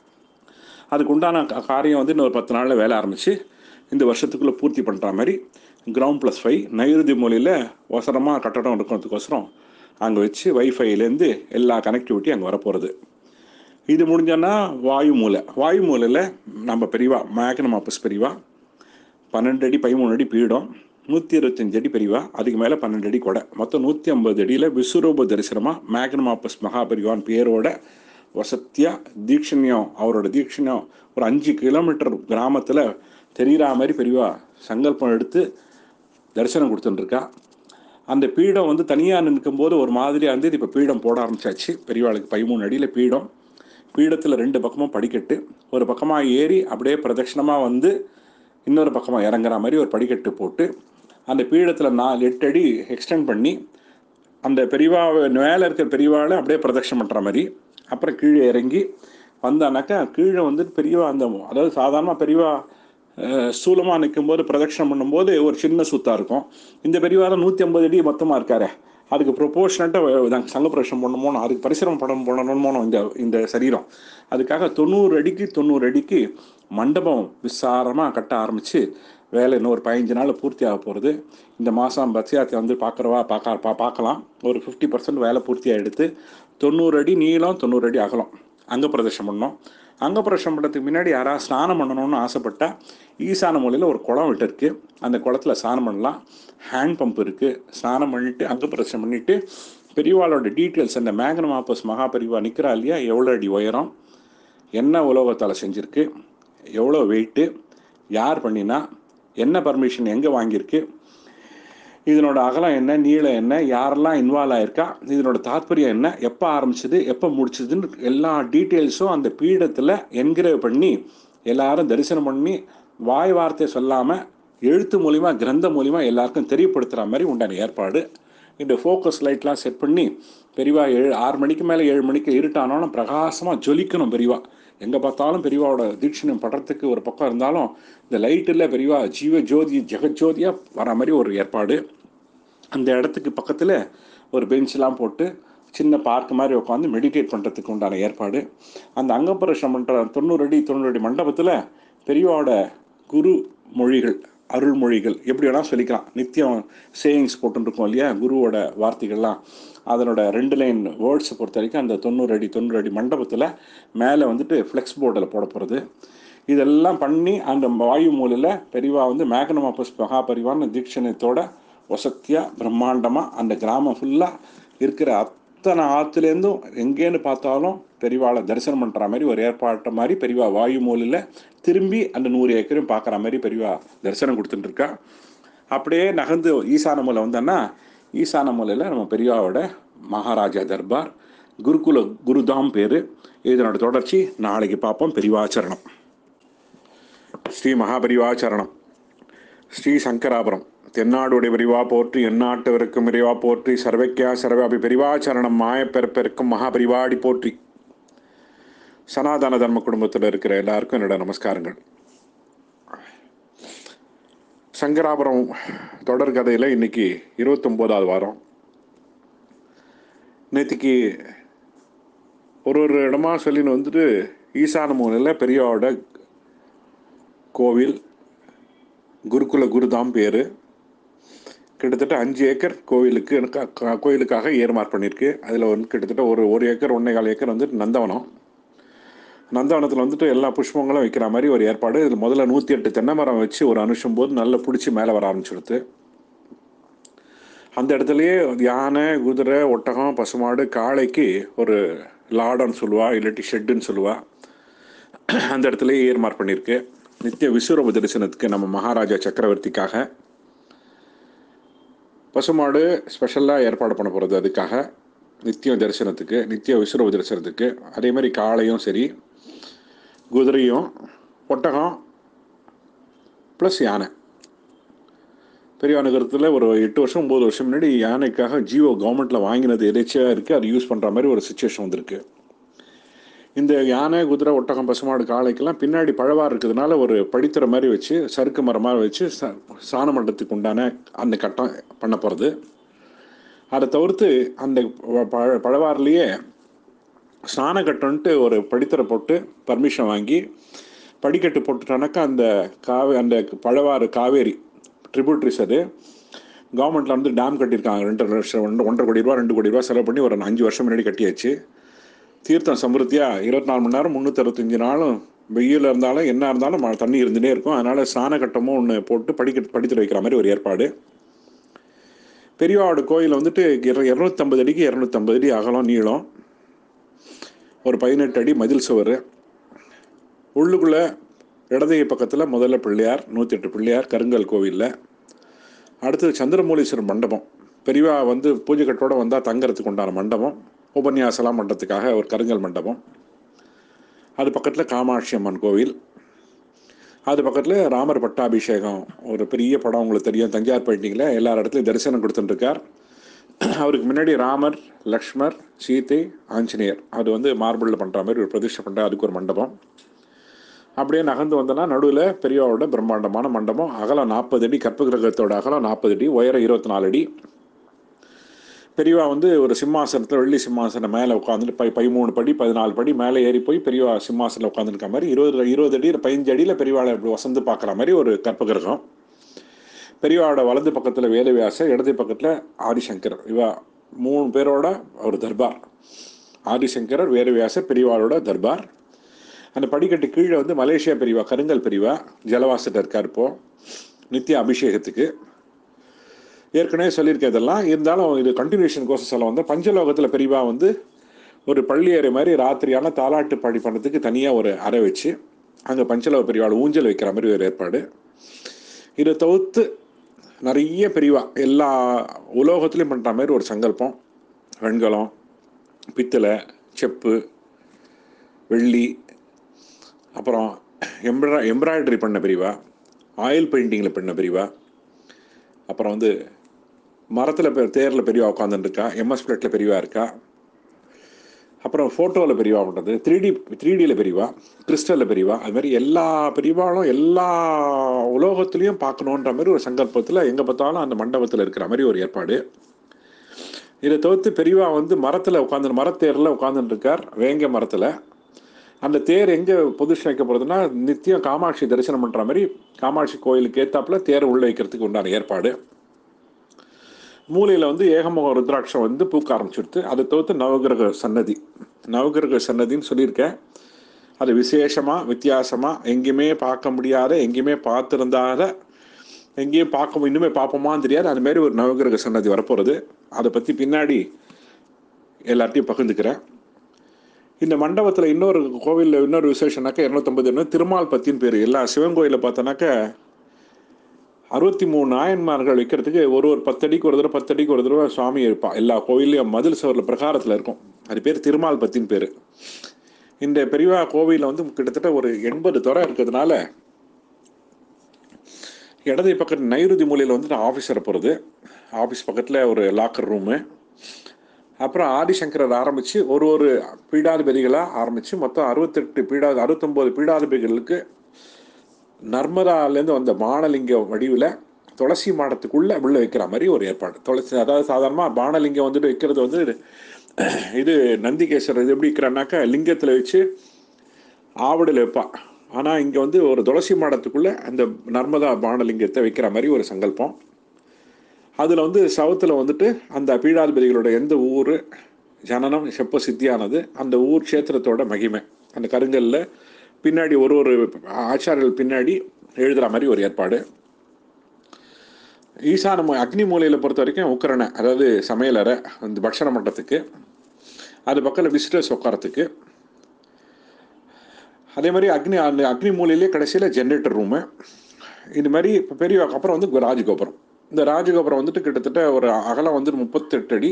அதுக்கு உண்டான காரியம் வந்து இன்னொரு பத்து நாளில் வேலை ஆரம்பித்து இந்த வருஷத்துக்குள்ளே பூர்த்தி பண்ணுற மாதிரி கிரவுண்ட் ப்ளஸ் ஃபைவ் நைருதி மூலையில் ஒசரமாக கட்டடம் இருக்கிறதுக்கோசரம் அங்கே வச்சு வைஃபைலேருந்து எல்லா கனெக்டிவிட்டி அங்கே வரப்போகிறது இது முடிஞ்சோன்னா வாயு மூலை வாயு மூலையில் நம்ம பெரியவா மேக்னம் ஆப்பஸ் பெரியவா பன்னெண்டு அடி பதிமூணு அடி பீடம் நூற்றி இருபத்தஞ்சு அடி பெரியவா அதுக்கு மேலே பன்னெண்டு அடி கொடை மொத்தம் நூற்றி ஐம்பது அடியில் விஸ்வரூப தரிசனமாக மேக்னம் ஆப்பஸ் மகாபெரிவான் பேரோட வசத்தியாக தீட்சண்யம் அவரோட தீட்சண்யம் ஒரு அஞ்சு கிலோமீட்டர் கிராமத்தில் தெரிகிற மாதிரி பெரியவா சங்கல்பம் எடுத்து தரிசனம் கொடுத்துட்டுருக்கா அந்த பீடம் வந்து தனியாக நிற்கும்போது ஒரு மாதிரியாக இருந்தது இப்போ பீடம் போட ஆரம்பிச்சாச்சு பெரியவாளுக்கு பதிமூணு அடியில் பீடம் பீடத்தில் ரெண்டு பக்கமும் படிக்கட்டு ஒரு பக்கமாக ஏறி அப்படியே பிரதட்சணமாக வந்து இன்னொரு பக்கமாக இறங்குற மாதிரி ஒரு படிக்கட்டு போட்டு அந்த பீடத்தில் நாலு எட்டு அடி எக்ஸ்டெண்ட் பண்ணி அந்த பெரியவா மேலே இருக்கிற பெரியவாளை அப்படியே பிரதட்சணம் பண்ணுற மாதிரி அப்புறம் கீழே இறங்கி வந்தானாக்கா கீழே வந்து பெரியவா அந்த அதாவது சாதாரணமாக பெரியவா ஸ்தூலமாக நிற்கும்போது பிரதட்சணம் பண்ணும்போது ஒரு சின்ன சுத்தாக இருக்கும் இந்த பெரியவா தான் நூற்றி ஐம்பது அடி மொத்தமாக இருக்காரு அதுக்கு ப்ரொபோர்ஷனட்டாக நாங்கள் சங்க பிரவேசம் பண்ணணுமோ அதுக்கு பரிசிரமம் படம் பண்ணணுமோ இந்த இந்த சரீரம் அதுக்காக தொண்ணூறு அடிக்கு தொண்ணூறு அடிக்கு மண்டபம் விசாரமாக கட்ட ஆரம்பித்து வேலை இன்னும் ஒரு பதினஞ்சு நாள் பூர்த்தி ஆக போகிறது இந்த மாதம் பத்யாத்தி வந்து பார்க்குறவா பார்க்க பா பார்க்கலாம் ஒரு ஃபிஃப்டி பர்சன்ட் வேலை பூர்த்தியாக எடுத்து தொண்ணூறு அடி நீளம் தொண்ணூறு அடி அகலம் அங்க பிரதர்ஷனம் பண்ணோம் அங்க பிரதர்ஷனம் பண்ணுறதுக்கு முன்னாடி யாராவது ஸ்நானம் பண்ணணும்னு ஆசைப்பட்டா ஈசான மூலையில் ஒரு குளம் விட்டு இருக்கு அந்த குளத்துல ஸ்நானம் பண்ணலாம் ஹேண்ட் பம்ப் இருக்குது ஸ்நானம் பண்ணிவிட்டு அங்க பிரதர்ஷனம் பண்ணிவிட்டு பெரியவாளோட டீட்டெயில்ஸ் அந்த மேக்னம் ஆப்பஸ் மகா பெரியவா நிற்கிறா இல்லையா எவ்வளோ அடி உயரம் என்ன உலோகத்தால் செஞ்சுருக்கு எவ்வளோ வெயிட்டு யார் பண்ணினா என்ன பர்மிஷன் எங்கே வாங்கியிருக்கு இதனோட அகலம் என்ன நீளம் என்ன யாரெல்லாம் இன்வால்வ் ஆயிருக்கா இதனோட தாத்பரியம் என்ன எப்போ ஆரம்பிச்சது எப்போ முடிச்சதுன்னு எல்லா டீட்டெயில்ஸும் அந்த பீடத்தில் என்கிரேவ் பண்ணி எல்லாரும் தரிசனம் பண்ணி வாய் வார்த்தை சொல்லாமல் எழுத்து மூலிமா கிரந்த மூலிமா எல்லாருக்கும் தெரியப்படுத்துகிற மாதிரி உண்டான ஏற்பாடு இந்த ஃபோக்கஸ் லைட்லாம் செட் பண்ணி பெரியவா ஏழு ஆறு மணிக்கு மேலே ஏழு மணிக்கு இருட்டானோன்னு பிரகாசமாக ஜொலிக்கணும் பெரியவா எங்கே பார்த்தாலும் பெரியவாவோட தீட்சணம் படுறதுக்கு ஒரு பக்கம் இருந்தாலும் இந்த லைட்டில் பெரியவா ஜீவ ஜோதி ஜெகஜோதியாக வர மாதிரி ஒரு ஏற்பாடு அந்த இடத்துக்கு பக்கத்தில் ஒரு பெஞ்செலாம் போட்டு சின்ன பார்க் மாதிரி உட்காந்து மெடிடேட் பண்ணுறதுக்கு உண்டான ஏற்பாடு அந்த அங்கப்பிரஷம் பண்ணுற தொண்ணூறு அடி தொண்ணூறு அடி மண்டபத்தில் பெரியவாவோட குரு மொழிகள் அருள்மொழிகள் எப்படி வேணால் சொல்லிக்கலாம் நித்தியம் சேயிங்ஸ் போட்டுருக்கோம் இல்லையா குருவோட வார்த்தைகள்லாம் அதனோட ரெண்டு லைன் வேர்ட்ஸை பொறுத்த வரைக்கும் அந்த தொண்ணூறு அடி தொண்ணூறு அடி மண்டபத்தில் மேலே வந்துட்டு ஃப்ளெக்ஸ் போர்டில் போட போகிறது இதெல்லாம் பண்ணி அந்த வாயு மூலையில் பெரியவா வந்து மேக்னம் ஆப்பஸ் மகா பரிவான தீட்சணத்தோட வசத்தியாக பிரம்மாண்டமாக அந்த கிராமம் ஃபுல்லாக இருக்கிற அத்தனை ஆற்றுலேருந்தும் எங்கேன்னு பார்த்தாலும் பெரியவாளை தரிசனம் பண்ணுற மாதிரி ஒரு ஏற்பாட்டை மாதிரி பெரியவா வாயு மூலையில் திரும்பி அந்த நூறு ஏக்கரையும் பார்க்குற மாதிரி பெரியவா தரிசனம் கொடுத்துட்டு இருக்கா அப்படியே நகர்ந்து ஈசான மூலை வந்தோன்னா ஈசான மூலையில் நம்ம பெரியவாவோட மகாராஜா தர்பார் குருகுல குருதாம் பேர் இதனோட தொடர்ச்சி நாளைக்கு பார்ப்போம் பெரிவாச்சரணம் ஸ்ரீ மகாபரிவாச்சரணம் ஸ்ரீ சங்கராபுரம் தென்னாடுடைய விரிவா போற்றி எந்நாட்டவருக்கும் விரிவா போற்றி சர்வக்கியா சர்வாபி பெரிவாச்சரணம் மாயப்பெருப்பெருக்கும் மகாபரிவாடி போற்றி சனாதன தர்ம குடும்பத்தில் இருக்கிற எல்லாருக்கும் என்னோட நமஸ்காரங்கள் சங்கராபுரம் தொடர்கதையில் இன்னைக்கு இருபத்தொம்போதாவது வாரம் நேற்றுக்கு ஒரு ஒரு இடமா சொல்லின்னு வந்துட்டு ஈசான மூலையில் பெரியவாவோட கோவில் குருகுல குருதாம் பேர் கிட்டத்தட்ட அஞ்சு ஏக்கர் கோவிலுக்கு எனக்கு க- கோயிலுக்காக ஏற்பாடு பண்ணியிருக்கு அதில் வந்து கிட்டத்தட்ட ஒரு ஒரு ஏக்கர் ஒன்றே கால் ஏக்கர் வந்துட்டு நந்தவனம் நந்தவனத்தில் வந்துட்டு எல்லா புஷ்பங்களும் வைக்கிற மாதிரி ஒரு ஏற்பாடு இதில் முதல்ல நூற்றி எட்டு தென்னை மரம் வச்சு ஒரு அனுஷம் போது நல்லா பிடிச்சி மேலே வர ஆரம்பிச்சிடுது அந்த இடத்துலையே யானை குதிரை ஒட்டகம் பசுமாடு காளைக்கு ஒரு லாடன்னு சொல்லுவா இல்லாட்டி ஷெட்டுன்னு சொல்லுவா அந்த இடத்துலயே ஏற்பாடு பண்ணியிருக்கு நித்திய விஸ்வரூப தரிசனத்துக்கு நம்ம மகாராஜா சக்கரவர்த்திக்காக பசுமாடு ஸ்பெஷலாக ஏற்பாடு பண்ண போகிறது அதுக்காக நித்திய தரிசனத்துக்கு நித்திய விஸ்வரூப தரிசனத்துக்கு அதே மாதிரி காளையும் சரி குதிரையும் ஒட்டகம் ப்ளஸ் யானை பெரிய நகரத்தில் ஒரு எட்டு வருஷம் ஒம்பது வருஷம் முன்னாடி யானைக்காக ஜியோ கவர்மெண்ட்டில் வாங்கினது எதேச்சியாக இருக்குது அது யூஸ் பண்ணுற மாதிரி ஒரு சுச்சுவேஷன் வந்திருக்கு இந்த யானை குதிரை ஒட்டகம் பசுமாடு காளைக்கெல்லாம் பின்னாடி பழவார் இருக்கிறதுனால ஒரு படித்துற மாதிரி வச்சு சறுக்கு மரம் மாதிரி வச்சு ச சாண மண்டத்துக்கு உண்டான அந்த கட்டம் பண்ண போகிறது அதை தவிர்த்து அந்த ப- பழ பழவார்லேயே ஸ்நான கட்டம்ன்ட்டு ஒரு படித்தரை போட்டு பர்மிஷன் வாங்கி படிக்கட்டு போட்டுட்டானாக்கா அந்த காவே அந்த பழவாறு காவேரி ட்ரிபியூட்ரிஸ் அது கவர்மெண்ட்டில் வந்து டேம் கட்டியிருக்காங்க ரெண்டு லட்சம் ஒன்று ஒன்றரை கோடி ரூபா ரெண்டு கோடி ரூபா செலவு பண்ணி ஒரு அஞ்சு வருஷம் முன்னாடி கட்டியாச்சு தீர்த்தம் சமிருத்தியாக இருபத்தி நாலு மணி நேரம் முந்நூற்றறுபத்தஞ்சு நாளும் வெயில் இருந்தாலும் என்ன இருந்தாலும் மழை தண்ணி இருந்துகிட்டே இருக்கும் அதனால் ஸ்நான கட்டமும் ஒன்று போட்டு படிக்க படித்துட்டு வைக்கிற மாதிரி ஒரு ஏற்பாடு பெரியவாடு கோயில் வந்துட்டு இர- இரநூத்தம்பது அடிக்கு இரநூத்தம்பது அடி அகலம் நீளம் ஒரு பதினெட்டு அடி மதில் சுவர் உள்ளுக்குள்ளே இடதுகை பக்கத்தில் முதல்ல பிள்ளையார் நூற்றி எட்டு பிள்ளையார் கருங்கல் கோவிலில் அடுத்தது சந்திரமூலீஸ்வரர் மண்டபம் பெரியவா வந்து பூஜை கட்டோட வந்தால் தங்கறதுக்கு உண்டான மண்டபம் உபன்யாசலாம் பண்ணுறதுக்காக ஒரு கருங்கல் மண்டபம் அது பக்கத்தில் காமாட்சி அம்மன் கோவில் அது பக்கத்தில் ராமர் பட்டாபிஷேகம் ஒரு பெரிய படம் உங்களுக்கு தெரியும் தஞ்சாவூர் பெயிண்டிங்கில் எல்லா இடத்துலையும் தரிசனம் கொடுத்துட்டுருக்கார் அவருக்கு முன்னாடி ராமர் லக்ஷ்மர் சீதை ஆஞ்சநேயர் அது வந்து மார்பிளில் பண்ணுற மாதிரி ஒரு பிரதிஷ்டை பண்ணுற அதுக்கு ஒரு மண்டபம் அப்படியே நகர்ந்து வந்தோன்னா நடுவில் பெரியவாவோட பிரம்மாண்டமான மண்டபம் அகலம் நாற்பது அடி கற்ப கிரகத்தோட அகலம் நாற்பது அடி உயரம் இருபத்தி நாலு அடி பெரியவா வந்து ஒரு சிம்மாசனத்தில் வெள்ளி சிம்மாசனம் மேலே உட்காந்துட்டு பை பதிமூணு படி பதினாலு படி மேலே ஏறி போய் பெரியவா சிம்மாசனில் உட்காந்துருக்க மாதிரி இருபது இருபது அடி பதினஞ்சு அடியில் பெரியவாளை இப்படி வசந்து பார்க்குற மாதிரி ஒரு கற்பகிரகம் பெரியவாவோட வலது பக்கத்தில் வேதவியாசர் இடது பக்கத்தில் ஆதிசங்கர் இவா மூணு பேரோட ஒரு தர்பார் ஆதிசங்கரர் வேதவியாசர் பெரியவாளோட தர்பார் அந்த படிக்கட்டு கீழே வந்து மலேசியா பெரியவா கருங்கல் பெரியவா ஜலவாசத்தில் இருக்கார் இப்போ நித்திய அபிஷேகத்துக்கு ஏற்கனவே சொல்லியிருக்கேன் இதெல்லாம் இருந்தாலும் இது கண்டினியூஷன் கோர்ஸ் சொல்ல வந்து பஞ்சலோகத்தில் பெரியவா வந்து ஒரு பள்ளி அறை மாதிரி ராத்திரியான தாலாட்டு பாடி பண்ணுறதுக்கு தனியாக ஒரு அறை வச்சு அங்கே பஞ்சலோக பெரியவாள் ஊஞ்சல் வைக்கிற மாதிரி ஒரு ஏற்பாடு இதை தவிர்த்து நிறைய பெரியவா எல்லா உலோகத்துலேயும் பண்ணுற மாதிரி ஒரு சங்கல்பம் வெண்கலம் பித்தளை செப்பு வெள்ளி அப்புறம் எம்ப்ரா எம்ப்ராய்டரி பண்ண பிரிவா ஆயில் பெயிண்டிங்கில் பண்ண பிரிவா அப்புறம் வந்து மரத்தில் பெ தேரில் பெரியவா உட்காந்துருக்கா எம்எஸ் பிளேட்டில் பெரியவா இருக்கா அப்புறம் ஃபோட்டோவில் பெரியவா பண்ணுறது த்ரீ டி த்ரீ டியில் பெரியவா கிறிஸ்டலில் பெரியவா அது மாதிரி எல்லா பெரியவாளும் எல்லா உலோகத்துலேயும் பார்க்கணுன்ற மாதிரி ஒரு சங்கல்பத்தில் எங்கே பார்த்தாலும் அந்த மண்டபத்தில் இருக்கிற மாதிரி ஒரு ஏற்பாடு இதை தவிர்த்து பெரியவா வந்து மரத்தில் உட்காந்து மரத்தேரில் உட்காந்துட்டு இருக்கார் வேங்க மரத்தில் அந்த தேர் எங்கே பொசிஷன் வைக்க போகிறதுனா நித்தியம் காமாட்சி தரிசனம் பண்ணுற மாதிரி காமாட்சி கோயிலுக்கு ஏத்தாப்புல தேர் உள்ள வைக்கிறதுக்கு உண்டான ஏற்பாடு மூலையில் வந்து ஏகமுக ருத்ராட்சம் வந்து பூக்க ஆரம்பிச்சுடுத்து அதை தவிர்த்து நவகிரக சன்னதி நவகிரக சன்னதின்னு சொல்லியிருக்கேன் அது விசேஷமாக வித்தியாசமாக எங்கேயுமே பார்க்க முடியாத எங்கேயுமே பார்த்துருந்தாத எங்கேயும் பார்க்க இன்னுமே பார்ப்போமான்னு தெரியாது அந்த மாதிரி ஒரு நவகிரக சன்னதி வரப்போகிறது அதை பற்றி பின்னாடி எல்லார்ட்டையும் பகிர்ந்துக்கிறேன் இந்த மண்டபத்தில் இன்னொரு கோவிலில் இன்னொரு விசேஷம்னாக்கா இரநூத்தம்பது என்ன திருமால் பத்தின்னு பேர் எல்லா சிவன் கோயிலில் பார்த்தோன்னாக்கா அறுபத்தி மூணு நாயன்மார்கள் வைக்கிறதுக்கு ஒரு ஒரு பத்தடிக்கு ஒரு தடவை பத்தடிக்கு ஒரு தடவை சுவாமி இருப்பான் எல்லா கோவில்லையும் மதில் சவரில் பிரகாரத்தில் இருக்கும் அது பேர் திருமால் பத்தின்னு பேர் இந்த பெரியவா கோவிலில் வந்து கிட்டத்தட்ட ஒரு எண்பது துறை இருக்கிறதுனால இடது பக்கத்து நைருதி மூலையில் வந்துட்டு ஆஃபீஸ் வரப்போகிறது ஆஃபீஸ் பக்கத்தில் ஒரு லாக்கர் ரூமு அப்புறம் ஆதிசங்கரர் ஆரம்பித்து ஒரு ஒரு பீடாதிபதிகளாக ஆரம்பித்து மொத்தம் அறுபத்தெட்டு பீடா அறுபத்தொம்போது பீடாதிபதிகளுக்கு நர்மதாலேருந்து வந்த பானலிங்க வடிவில் துளசி மாடத்துக்குள்ளே உள்ள வைக்கிற மாதிரி ஒரு ஏற்பாடு துளசி அதாவது சாதாரணமாக பானலிங்கம் வந்துட்டு வைக்கிறது வந்து இது நந்திகேஸ்வரர் இது எப்படி வைக்கிறான்னாக்கா லிங்கத்தில் வச்சு ஆவடில் வைப்பான் ஆனால் இங்கே வந்து ஒரு துளசி மாடத்துக்குள்ளே அந்த நர்மதா பானலிங்கத்தை வைக்கிற மாதிரி ஒரு சங்கல்பம் அதில் வந்து சவுத்தில் வந்துட்டு அந்த பீடாதிபதிகளோட எந்த ஊர் ஜனனம் செப்ப சித்தியானது அந்த ஊர் க்ஷேத்திரத்தோட மகிமை அந்த கருங்கல்ல பின்னாடி ஒரு ஒரு ஆச்சாரியர்கள் பின்னாடி எழுதுகிற மாதிரி ஒரு ஏற்பாடு ஈசான மூ- அக்னி மூலையில் பொறுத்த வரைக்கும் உக்கரணை அதாவது சமையலறை அந்த பட்சண மண்டத்துக்கு அது பக்கத்தில் விசிட்டர்ஸ் உட்காரத்துக்கு அதே மாதிரி அக்னி அந்த அக்னி மூலையிலே கடைசியில் ஜென்ரேட்டர் ரூமு இது மாதிரி இப்போ பெரிய அப்புறம் வந்து ராஜகோபுரம் இந்த ராஜகோபுரம் வந்துட்டு கிட்டத்தட்ட ஒரு அகலம் வந்துட்டு முப்பத்தெட்டு அடி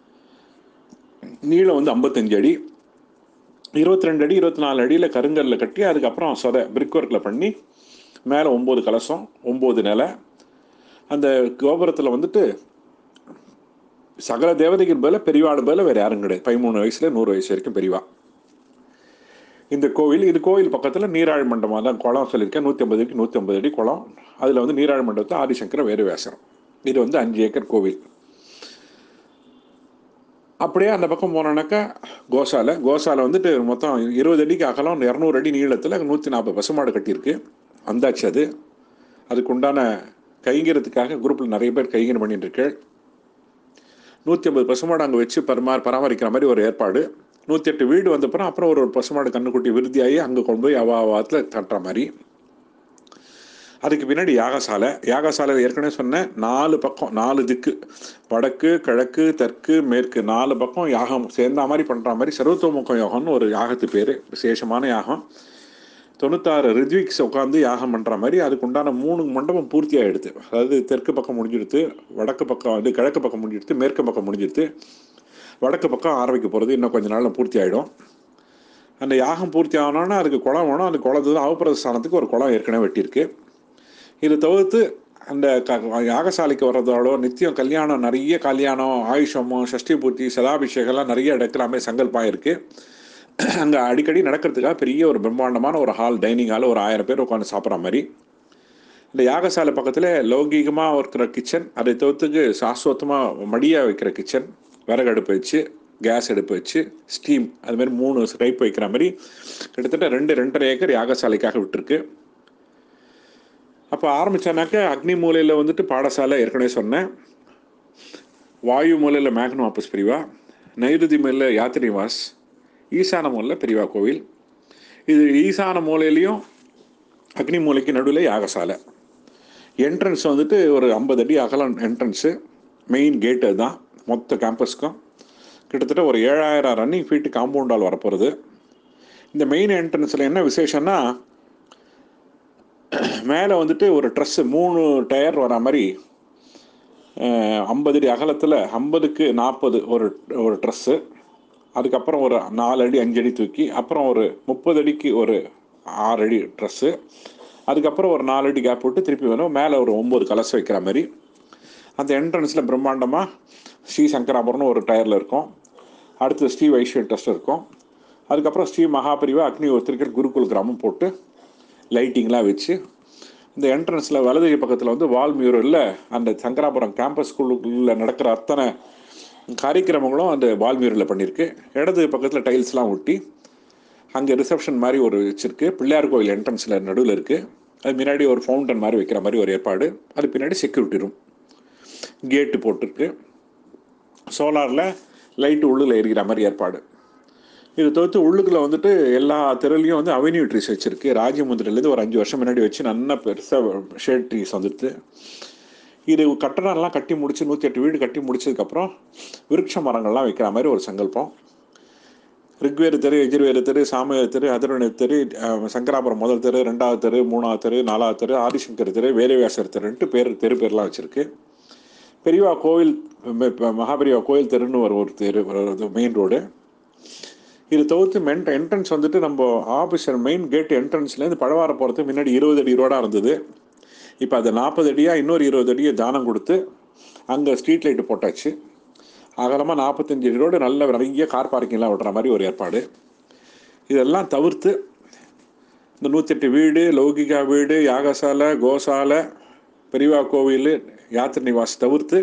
நீளம் வந்து ஐம்பத்தஞ்சு அடி இருபத்தி ரெண்டு அடி இருபத்தி நாலு அடியில் கருங்கல்ல கட்டி அதுக்கப்புறம் சொதை பிரிக் ஒர்க்கில் பண்ணி மேலே ஒம்பது கலசம் ஒம்பது நிலை அந்த கோபுரத்தில் வந்துட்டு சகல தேவதைகள் பேல பெரியவாடு பேல வேறு யாரும் கிடையாது பதிமூணு வயசுல நூறு வயசு வரைக்கும் பெரியவா இந்த கோவில் இது கோவில் பக்கத்தில் நீராழ் மண்டபம் தான் குளம் சொல்லியிருக்கேன் நூற்றி ஐம்பது அடிக்கு நூற்றி ஐம்பது அடி குளம் அதில் வந்து நீராழ் மண்டபத்தை ஆதிசங்கர வேறுவேசரம் இது வந்து அஞ்சு ஏக்கர் கோவில் அப்படியே அந்த பக்கம் போனோன்னாக்கா கோசாலை கோசாலை வந்துட்டு மொத்தம் இருபது அடிக்கு அகலம் இரநூறு அடி நீளத்தில் நூற்றி நாற்பது பசுமாடு கட்டியிருக்கு வந்தாச்சு அது அதுக்கு உண்டான கைங்கிறதுக்காக குரூப்பில் நிறைய பேர் கைங்கரம் பண்ணிட்டு இருக்கு நூற்றி ஐம்பது பசுமாடு அங்கே வச்சு பரிமா பராமரிக்கிற மாதிரி ஒரு ஏற்பாடு நூற்றி எட்டு வீடு வந்தப்புறம் அப்புறம் ஒரு ஒரு பசுமாடு கண்ணுக்குட்டி விருத்தியாகி அங்கே கொண்டு போய் அவாவாத்தில் தட்டுற மாதிரி அதுக்கு பின்னாடி யாகசாலை யாகசாலையில் ஏற்கனவே சொன்னேன் நாலு பக்கம் நாலு திக்கு வடக்கு கிழக்கு தெற்கு மேற்கு நாலு பக்கம் யாகம் சேர்ந்த மாதிரி பண்ணுற மாதிரி சர்வத்தோமுக யோகம்னு ஒரு யாகத்து பேர் விசேஷமான யாகம் தொண்ணூத்தாறு ரித்விக்ஸ் உட்காந்து யாகம் பண்ணுற மாதிரி அதுக்கு உண்டான மூணு மண்டபம் பூர்த்தி ஆகிடுது அதாவது தெற்கு பக்கம் முடிஞ்சிடுது வடக்கு பக்கம் வந்து கிழக்கு பக்கம் முடிஞ்சிடுது மேற்கு பக்கம் முடிஞ்சிடுது வடக்கு பக்கம் ஆரம்பிக்க போகிறது இன்னும் கொஞ்ச நாளில் பூர்த்தி ஆகிடும் அந்த யாகம் பூர்த்தி ஆகணும்னா அதுக்கு குளம் வேணும் அந்த குளத்து அவபிரஸ்தானத்துக்கு ஒரு குளம் ஏற்கனவே வெட்டியிருக்கு இதை தவிர்த்து அந்த க யாகசாலைக்கு வர்றதோட நித்தியம் கல்யாணம் நிறைய கல்யாணம் ஆயுஷமம் சஷ்டி பூர்த்தி சதாபிஷேகம்லாம் நிறைய இடக்கலாமே சங்கல்பம் இருக்குது அங்கே அடிக்கடி நடக்கிறதுக்காக பெரிய ஒரு பிரம்மாண்டமான ஒரு ஹால் டைனிங் ஹால் ஒரு ஆயிரம் பேர் உட்காந்து சாப்பிட்ற மாதிரி இந்த யாகசாலை பக்கத்தில் லௌகீகமாக இருக்கிற கிச்சன் அதை தவிர்த்துக்கு சாஸ்வத்தமாக மடியாக வைக்கிற கிச்சன் விறகு அடுப்பு வச்சு கேஸ் அடுப்பு வச்சு ஸ்டீம் அது மாதிரி மூணு டைப் வைக்கிற மாதிரி கிட்டத்தட்ட ரெண்டு ரெண்டரை ஏக்கர் யாகசாலைக்காக விட்டுருக்கு அப்போ ஆரம்பித்தானாக்க அக்னி மூலையில் வந்துட்டு பாடசாலை ஏற்கனவே சொன்னேன் வாயு மூலையில் மேக்னோ ஆப்பஸ் பிரிவா நைருதி மூலையில் யாத்திரிவாஸ் ஈசான மூலையில் பெரியவா கோவில் இது ஈசான மூலையிலையும் அக்னி மூலைக்கு நடுவில் யாகசாலை என்ட்ரன்ஸ் வந்துட்டு ஒரு ஐம்பது அடி அகலம் என்ட்ரன்ஸு மெயின் கேட்டு தான் மொத்த கேம்பஸ்க்கும் கிட்டத்தட்ட ஒரு ஏழாயிரம் ரன்னிங் ஃபீட்டு காம்பவுண்டால் வரப்போகிறது இந்த மெயின் என்ட்ரன்ஸில் என்ன விசேஷம்னா மேலே வந்துட்டு ஒரு ட்ரெஸ்ஸு மூணு டயர் வர மாதிரி ஐம்பது அடி அகலத்தில் ஐம்பதுக்கு நாற்பது ஒரு ஒரு ட்ரெஸ்ஸு அதுக்கப்புறம் ஒரு நாலு அடி அஞ்சு அடி தூக்கி அப்புறம் ஒரு முப்பது அடிக்கு ஒரு ஆறு அடி ட்ரெஸ்ஸு அதுக்கப்புறம் ஒரு நாலு அடி கேப் விட்டு திருப்பி வரும் மேலே ஒரு ஒம்பது கலசம் வைக்கிற மாதிரி அந்த என்ட்ரன்ஸில் பிரம்மாண்டமாக ஸ்ரீ சங்கராபுரம்னு ஒரு டயரில் இருக்கும் அடுத்து ஸ்ரீ வைஷ்ய ட்ரஸ்ட் இருக்கும் அதுக்கப்புறம் ஸ்ரீ மகாபரிவா அக்னி ஒருத்தர்கள் குருகுல் கிராமம் போட்டு லைட்டிங்லாம் வச்சு இந்த என்ட்ரன்ஸில் வலது பக்கத்தில் வந்து வால் மியூரலில் அந்த சங்கராபுரம் கேம்பஸ் ஸ்கூலுக்குள்ள நடக்கிற அத்தனை காரியக்கிரமங்களும் அந்த வால் மியூரலில் பண்ணியிருக்கு இடது பக்கத்தில் டைல்ஸ்லாம் ஒட்டி அங்கே ரிசப்ஷன் மாதிரி ஒரு வச்சிருக்கு பிள்ளையார் கோயில் என்ட்ரன்ஸில் நடுவில் இருக்குது அது முன்னாடி ஒரு ஃபவுண்டன் மாதிரி வைக்கிற மாதிரி ஒரு ஏற்பாடு அது பின்னாடி செக்யூரிட்டி ரூம் கேட்டு போட்டிருக்கு சோலாரில் லைட்டு உள்ளுல எரிக்கிற மாதிரி ஏற்பாடு இது தவிர்த்து உள்ளுக்குள்ள வந்துட்டு எல்லா தெருலையும் வந்து அவென்யூ ட்ரீஸ் வச்சிருக்கு ராஜமுந்திரிலேருந்து ஒரு அஞ்சு வருஷம் முன்னாடி வச்சு நல்லா பெருசாக ஷேட் ட்ரீஸ் வந்துட்டு இது கட்டடம்லாம் கட்டி முடிச்சு நூற்றி எட்டு வீடு கட்டி முடிச்சதுக்கப்புறம் விருட்ச மரங்கள்லாம் வைக்கிற மாதிரி ஒரு சங்கல்பம் ரிக்வேறு தெரு எஜிர்வேறு தெரு சாமவேறு தெரு அதிரவணை தெரு அஹ், சங்கராபுரம் முதல் தெரு ரெண்டாவது தெரு மூணாவது தெரு நாலாவது தெரு ஆதிசங்கர் தெரு வேதவியாசர் தெருன்ட்டு பேர் தெரு பேர்லாம் வச்சுருக்கு பெரியவா கோவில் ம- ம- மகாபெரியவா கோயில் தெருன்னு ஒரு ஒரு தெரு மெயின் ரோடு இது தவிர்த்து மென் என்ட்ரன்ஸ் வந்துட்டு நம்ம ஆஃபீஸர் மெயின் கேட் என்ட்ரன்ஸ்லேருந்து பழவார போகிறதுக்கு முன்னாடி இருபது அடி ரோடாக இருந்தது இப்போ அது நாற்பது அடியாக இன்னொரு இருபது அடியை தானம் கொடுத்து அங்கே ஸ்ட்ரீட் லைட்டு போட்டாச்சு அகலமாக நாற்பத்தஞ்சு அடி ரோடு நல்ல நிறைய கார் பார்க்கிங்லாம் விடுற மாதிரி ஒரு ஏற்பாடு இதெல்லாம் தவிர்த்து இந்த நூற்றெட்டு வீடு லௌகிகா வீடு யாகசாலை கோசாலை பெரியவா கோவில் யாத்திரை நிவாஸ் தவிர்த்து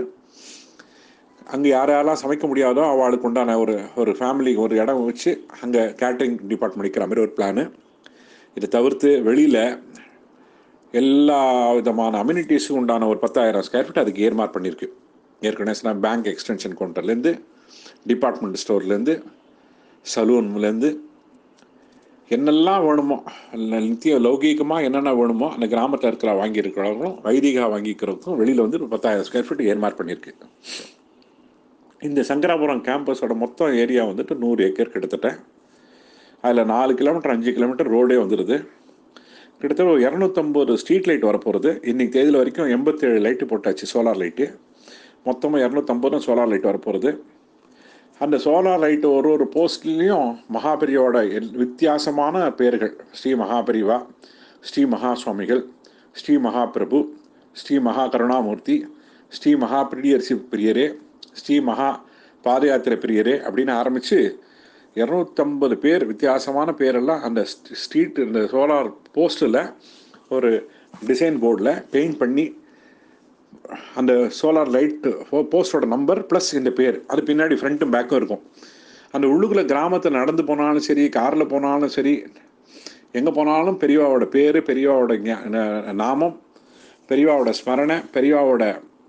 அங்கே யார் யாரெல்லாம் சமைக்க முடியாதோ அவளுக்கு உண்டான ஒரு ஒரு ஃபேமிலி ஒரு இடம் வச்சு அங்கே கேட்டரிங் டிபார்ட்மெண்ட் வைக்கிற மாதிரி ஒரு பிளானு இதை தவிர்த்து வெளியில் எல்லா விதமான அம்யூனிட்டிஸுக்கும் உண்டான ஒரு பத்தாயிரம் ஸ்கொயர் ஃபீட் அதுக்கு ஏர்மார்க் பண்ணியிருக்கு ஏற்கனவே சொன்ன பேங்க் எக்ஸ்டென்ஷன் கவுண்டர்லேருந்து டிபார்ட்மெண்ட் ஸ்டோர்லேருந்து சலூன்லேருந்து என்னெல்லாம் வேணுமோ அல்ல நித்திய லௌகீகமாக என்னென்ன வேணுமோ அந்த கிராமத்தில் இருக்கிற வாங்கியிருக்கிறவங்களும் வைதிகா வாங்கிக்கிறவங்களுக்கும் வெளியில் வந்து ஒரு பத்தாயிரம் ஸ்கொயர் ஃபீட் ஏர்மார்க் பண்ணியிருக்கு இந்த சங்கராபுரம் கேம்பஸோட மொத்தம் ஏரியா வந்துட்டு நூறு ஏக்கர் கிட்டத்தட்ட அதில் நாலு கிலோமீட்டர் அஞ்சு கிலோமீட்டர் ரோடே வந்துடுது கிட்டத்தட்ட ஒரு இரநூத்தம்பது ஸ்ட்ரீட் லைட் வரப்போகிறது இன்னைக்கு தேதியில் வரைக்கும் எண்பத்தேழு லைட்டு போட்டாச்சு சோலார் லைட்டு மொத்தமாக இரநூத்தம்பதும் சோலார் லைட் வரப்போகிறது அந்த சோலார் லைட்டு ஒரு ஒரு போஸ்ட்லேயும் மகாபெரியோட எல் வித்தியாசமான பேர்கள் ஸ்ரீ மகாபெரிவா ஸ்ரீ மகா சுவாமிகள் ஸ்ரீ மகாபிரபு ஸ்ரீ மகா கருணாமூர்த்தி ஸ்ரீ மகா பிரியர்சி பிரியரே ஸ்ரீ மகா பாத யாத்திரை பிரியரே அப்படின்னு ஆரம்பித்து இரநூத்தம்பது பேர் வித்தியாசமான பேரெல்லாம் அந்த ஸ்ட்ரீட் இந்த சோலார் போஸ்ட்டில் ஒரு டிசைன் போர்டில் பெயிண்ட் பண்ணி அந்த சோலார் லைட் போஸ்டோட நம்பர் ப்ளஸ் இந்த பேர் அது பின்னாடி ஃப்ரண்ட்டும் பேக்கும் இருக்கும் அந்த உள்ளுக்குள்ளே கிராமத்தை நடந்து போனாலும் சரி காரில் போனாலும் சரி எங்கே போனாலும் பெரியவாவோட பேர் பெரியவாவோட ஞா- ந- நாமம் பெரியவாவோட ஸ்மரணை பெரியவாவோட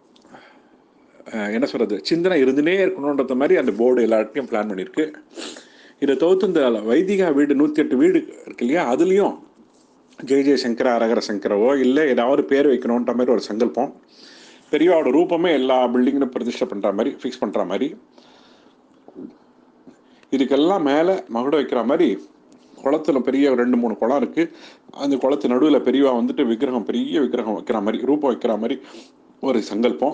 அஹ், என்ன சொல்கிறது சிந்தனை இருந்துனே இருக்கணுன்றது மாதிரி அந்த போர்டு எல்லாத்தையும் பிளான் பண்ணியிருக்கு இதை தவிர்த்து இந்த வைதிகா வீடு நூற்றி எட்டு வீடு இருக்கு இல்லையா அதுலேயும் ஜெய ஜெய சங்கர அரகர சங்கரவோ இல்லை ஏதாவது பேர் வைக்கணுன்ற மாதிரி ஒரு சங்கல்பம் பெரியவாவோட ரூபமே எல்லா பில்டிங்கும் பிரதிஷ்டை பண்ணுற மாதிரி ஃபிக்ஸ் பண்ணுற மாதிரி இதுக்கெல்லாம் மேலே மகுட வைக்கிற மாதிரி குளத்துல பெரிய ரெண்டு மூணு குளம் இருக்குது அந்த குளத்து நடுவில் பெரியவா வந்துட்டு விக்கிரகம் பெரிய விக்கிரகம் வைக்கிற மாதிரி ரூபம் வைக்கிற மாதிரி ஒரு சங்கல்பம்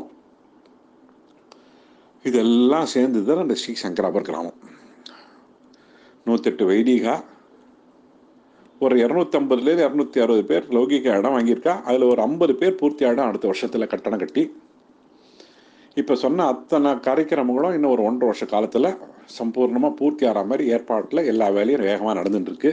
இதெல்லாம் சேர்ந்து தான் அந்த ஸ்ரீ சங்கராபர் கிராமம் நூற்றெட்டு வைதிகா ஒரு இரநூத்தம்பதுலேருந்து இரநூத்தி அறுபது பேர் லௌகிக இடம் வாங்கியிருக்கா அதில் ஒரு ஐம்பது பேர் பூர்த்தி ஆகிடும் அடுத்த வருஷத்தில் கட்டணம் கட்டி இப்போ சொன்ன அத்தனை காரியக்கிரமங்களும் இன்னும் ஒரு ஒன்றரை வருஷ காலத்தில் சம்பூர்ணமாக பூர்த்தி ஆகிற மாதிரி ஏற்பாட்டில் எல்லா வேலையும் வேகமாக நடந்துட்டு இருக்கு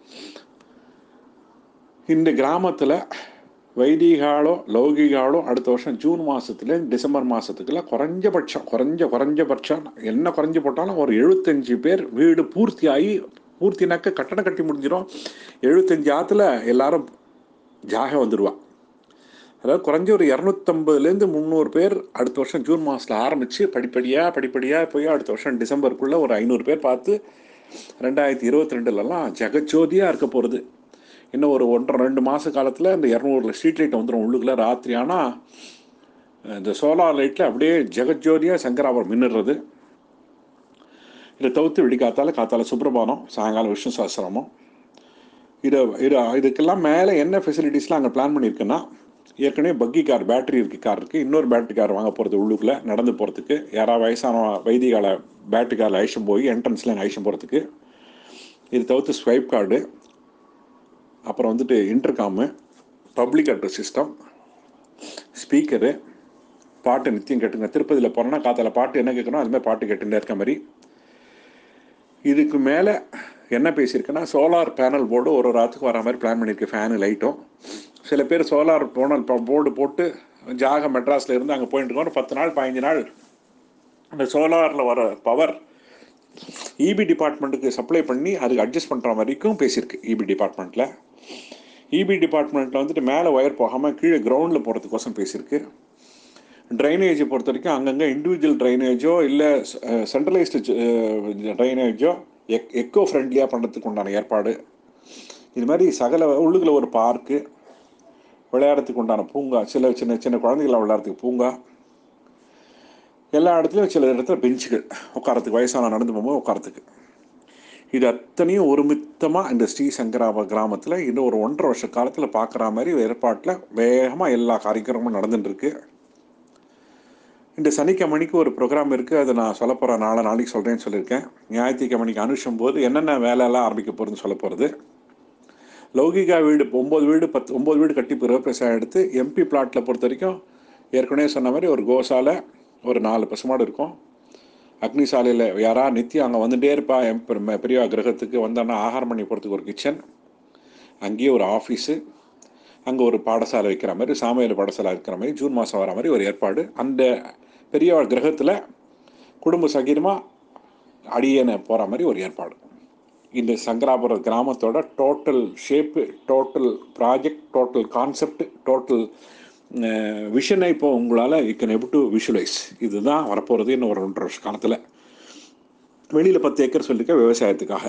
இந்த கிராமத்தில் வைதிகாலோ லௌகிகாலோ அடுத்த வருஷம் ஜூன் மாதத்துல டிசம்பர் மாதத்துக்குள்ள குறைஞ்சபட்சம் குறைஞ்ச குறைஞ்சபட்சம் என்ன குறைஞ்சு போட்டாலும் ஒரு எழுபத்தஞ்சு பேர் வீடு பூர்த்தி ஆகி பூர்த்தினாக்க கட்டடம் கட்டி முடிஞ்சிடும் எழுபத்தஞ்சு ஆற்றுல எல்லாரும் ஜாக வந்துடுவா அதாவது குறைஞ்ச ஒரு இரநூத்தம்பதுலேருந்து முந்நூறு பேர் அடுத்த வருஷம் ஜூன் மாதத்தில் ஆரம்பித்து படிப்படியாக படிப்படியாக போய் அடுத்த வருஷம் டிசம்பருக்குள்ளே ஒரு ஐநூறு பேர் பார்த்து ரெண்டாயிரத்தி இருபத்தி ரெண்டுலலாம் ஜெகஜோதியாக இருக்க போகிறது இன்னும் ஒரு ஒன்றரை ரெண்டு மாத காலத்தில் இந்த இரநூறுல ஸ்ட்ரீட் லைட் வந்துடும் உள்ளுக்குள்ள ராத்திரி ஆனால் இந்த சோலார் லைட்டில் அப்படியே ஜெகஜோதியாக சங்கராபுரம் மின்னுறது இதை தவிர்த்து விடிக்காத்தால காத்தால சுப்பிரபானம் சாயங்காலம் விஷ்ணு சாஸ்திரமும் இதை இது இதுக்கெல்லாம் மேலே என்ன ஃபெசிலிட்டிஸ்லாம் அங்கே பிளான் பண்ணியிருக்குன்னா ஏற்கனவே பக்கி கார் பேட்டரி இருக்கு கார் இருக்குது இன்னொரு பேட்டரி கார் வாங்க போகிறது உள்ளுக்குள்ளே நடந்து போகிறதுக்கு யாராவது வயசான வைதிகால பேட்டரி காரில் அழிச்சும் போய் என்ட்ரன்ஸில் அழிச்சும் போகிறதுக்கு இது தவிர்த்து ஸ்வைப் கார்டு அப்புறம் வந்துட்டு intercom public address system speaker பாட்டு நித்தியம் கேட்டுங்க திருப்பதியில் போனோன்னா காத்தால பாட்டு என்ன கேட்கணும் அதுமாதிரி பாட்டு கேட்டுட்டே இருக்க மாதிரி இதுக்கு மேலே என்ன பேசியிருக்கேன்னா சோலார் பேனல் போர்டு ஒரு ஒரு ராத்துக்கு வர மாதிரி பிளான் பண்ணியிருக்கு ஃபேனு லைட்டும் சில பேர் சோலார் போனல் போர்டு போட்டு ஜாக மெட்ராஸில் இருந்து அங்கே போயிட்டு இருக்கோம் ஒரு பத்து நாள் பதினஞ்சு நாள் அந்த சோலாரில் வர பவர் இபி டிபார்ட்மெண்ட்டுக்கு சப்ளை பண்ணி அதுக்கு அட்ஜஸ்ட் பண்ணுற வரைக்கும் பேசியிருக்கு இபி டிபார்ட்மெண்ட்டில் இபி டிபார்ட்மெண்ட்டில் வந்துட்டு மேலே ஒயர் போகாமல் கீழே கிரவுண்டில் போகிறதுக்கோசம் பேசியிருக்கு ட்ரைனேஜை பொறுத்த வரைக்கும் அங்கங்கே இண்டிவிஜுவல் ட்ரைனேஜோ இல்லை சென்ட்ரலைஸ்டு ட்ரைனேஜோ எக் எக்கோ ஃப்ரெண்ட்லியாக பண்ணுறதுக்கு உண்டான ஏற்பாடு இது மாதிரி சகல உள்ளுக்குள்ள ஒரு பார்க்கு விளையாடுறதுக்கு உண்டான பூங்கா சில சின்ன சின்ன குழந்தைகளை விளையாடுறதுக்கு பூங்கா எல்லா இடத்துலையும் சில இடத்துல பெஞ்சுகள் உட்காரத்துக்கு வயசான நடந்து போகும்போது உட்காரத்துக்கு இது அத்தனையும் ஒருமித்தமாக இந்த ஸ்ரீ சங்கராப கிராமத்தில் இன்னும் ஒரு ஒன்றரை வருஷ காலத்தில் பார்க்குற மாதிரி ஏற்பாட்டில் வேகமாக எல்லா காரியக்கிரமும் நடந்துட்டுருக்கு இந்த சனிக்கிழமைக்கு ஒரு ப்ரோக்ராம் இருக்குது அதை நான் சொல்ல போகிற நாளை நாளைக்கு சொல்கிறேன்னு சொல்லியிருக்கேன் ஞாயிற்றுக்கிழமைக்கு அனுஷம் போது என்னென்ன வேலையெல்லாம் ஆரம்பிக்க போகிறதுன்னு சொல்ல போகிறது லௌகிகா வீடு ஒம்பது வீடு பத்து ஒம்பது வீடு கட்டி பிரவேசம் எடுத்து எம்பி பிளாட்டில் பொறுத்த வரைக்கும் ஏற்கனவே சொன்ன மாதிரி ஒரு கோசாலை ஒரு நாலு பசுமாடு இருக்கும் அக்னி சாலையில் யாரா நித்தியம் அங்கே வந்துட்டே இருப்பா எம் பெரிய- பெரியவா கிரகத்துக்கு வந்தான்னா ஆகாரம் பண்ணி போகிறதுக்கு ஒரு கிச்சன் அங்கேயே ஒரு ஆஃபீஸு அங்கே ஒரு பாடசாலை வைக்கிற மாதிரி சாமையில் பாடசாலை இருக்கிற மாதிரி ஜூன் மாதம் வர மாதிரி ஒரு ஏற்பாடு அந்த பெரியவா கிரகத்தில் குடும்ப சகீரமாக அடியேன போகிற மாதிரி ஒரு ஏற்பாடு இந்த சங்கராபுரம் கிராமத்தோட total shape total project total concept total விஷனை இப்போ உங்களால் you can able to visualise இதுதான் வரப்போகிறது இன்னும் ஒரு ஒன்றரை வருஷ காலத்தில் வெளியில் பத்து ஏக்கர் சொல்லியிருக்க விவசாயத்துக்காக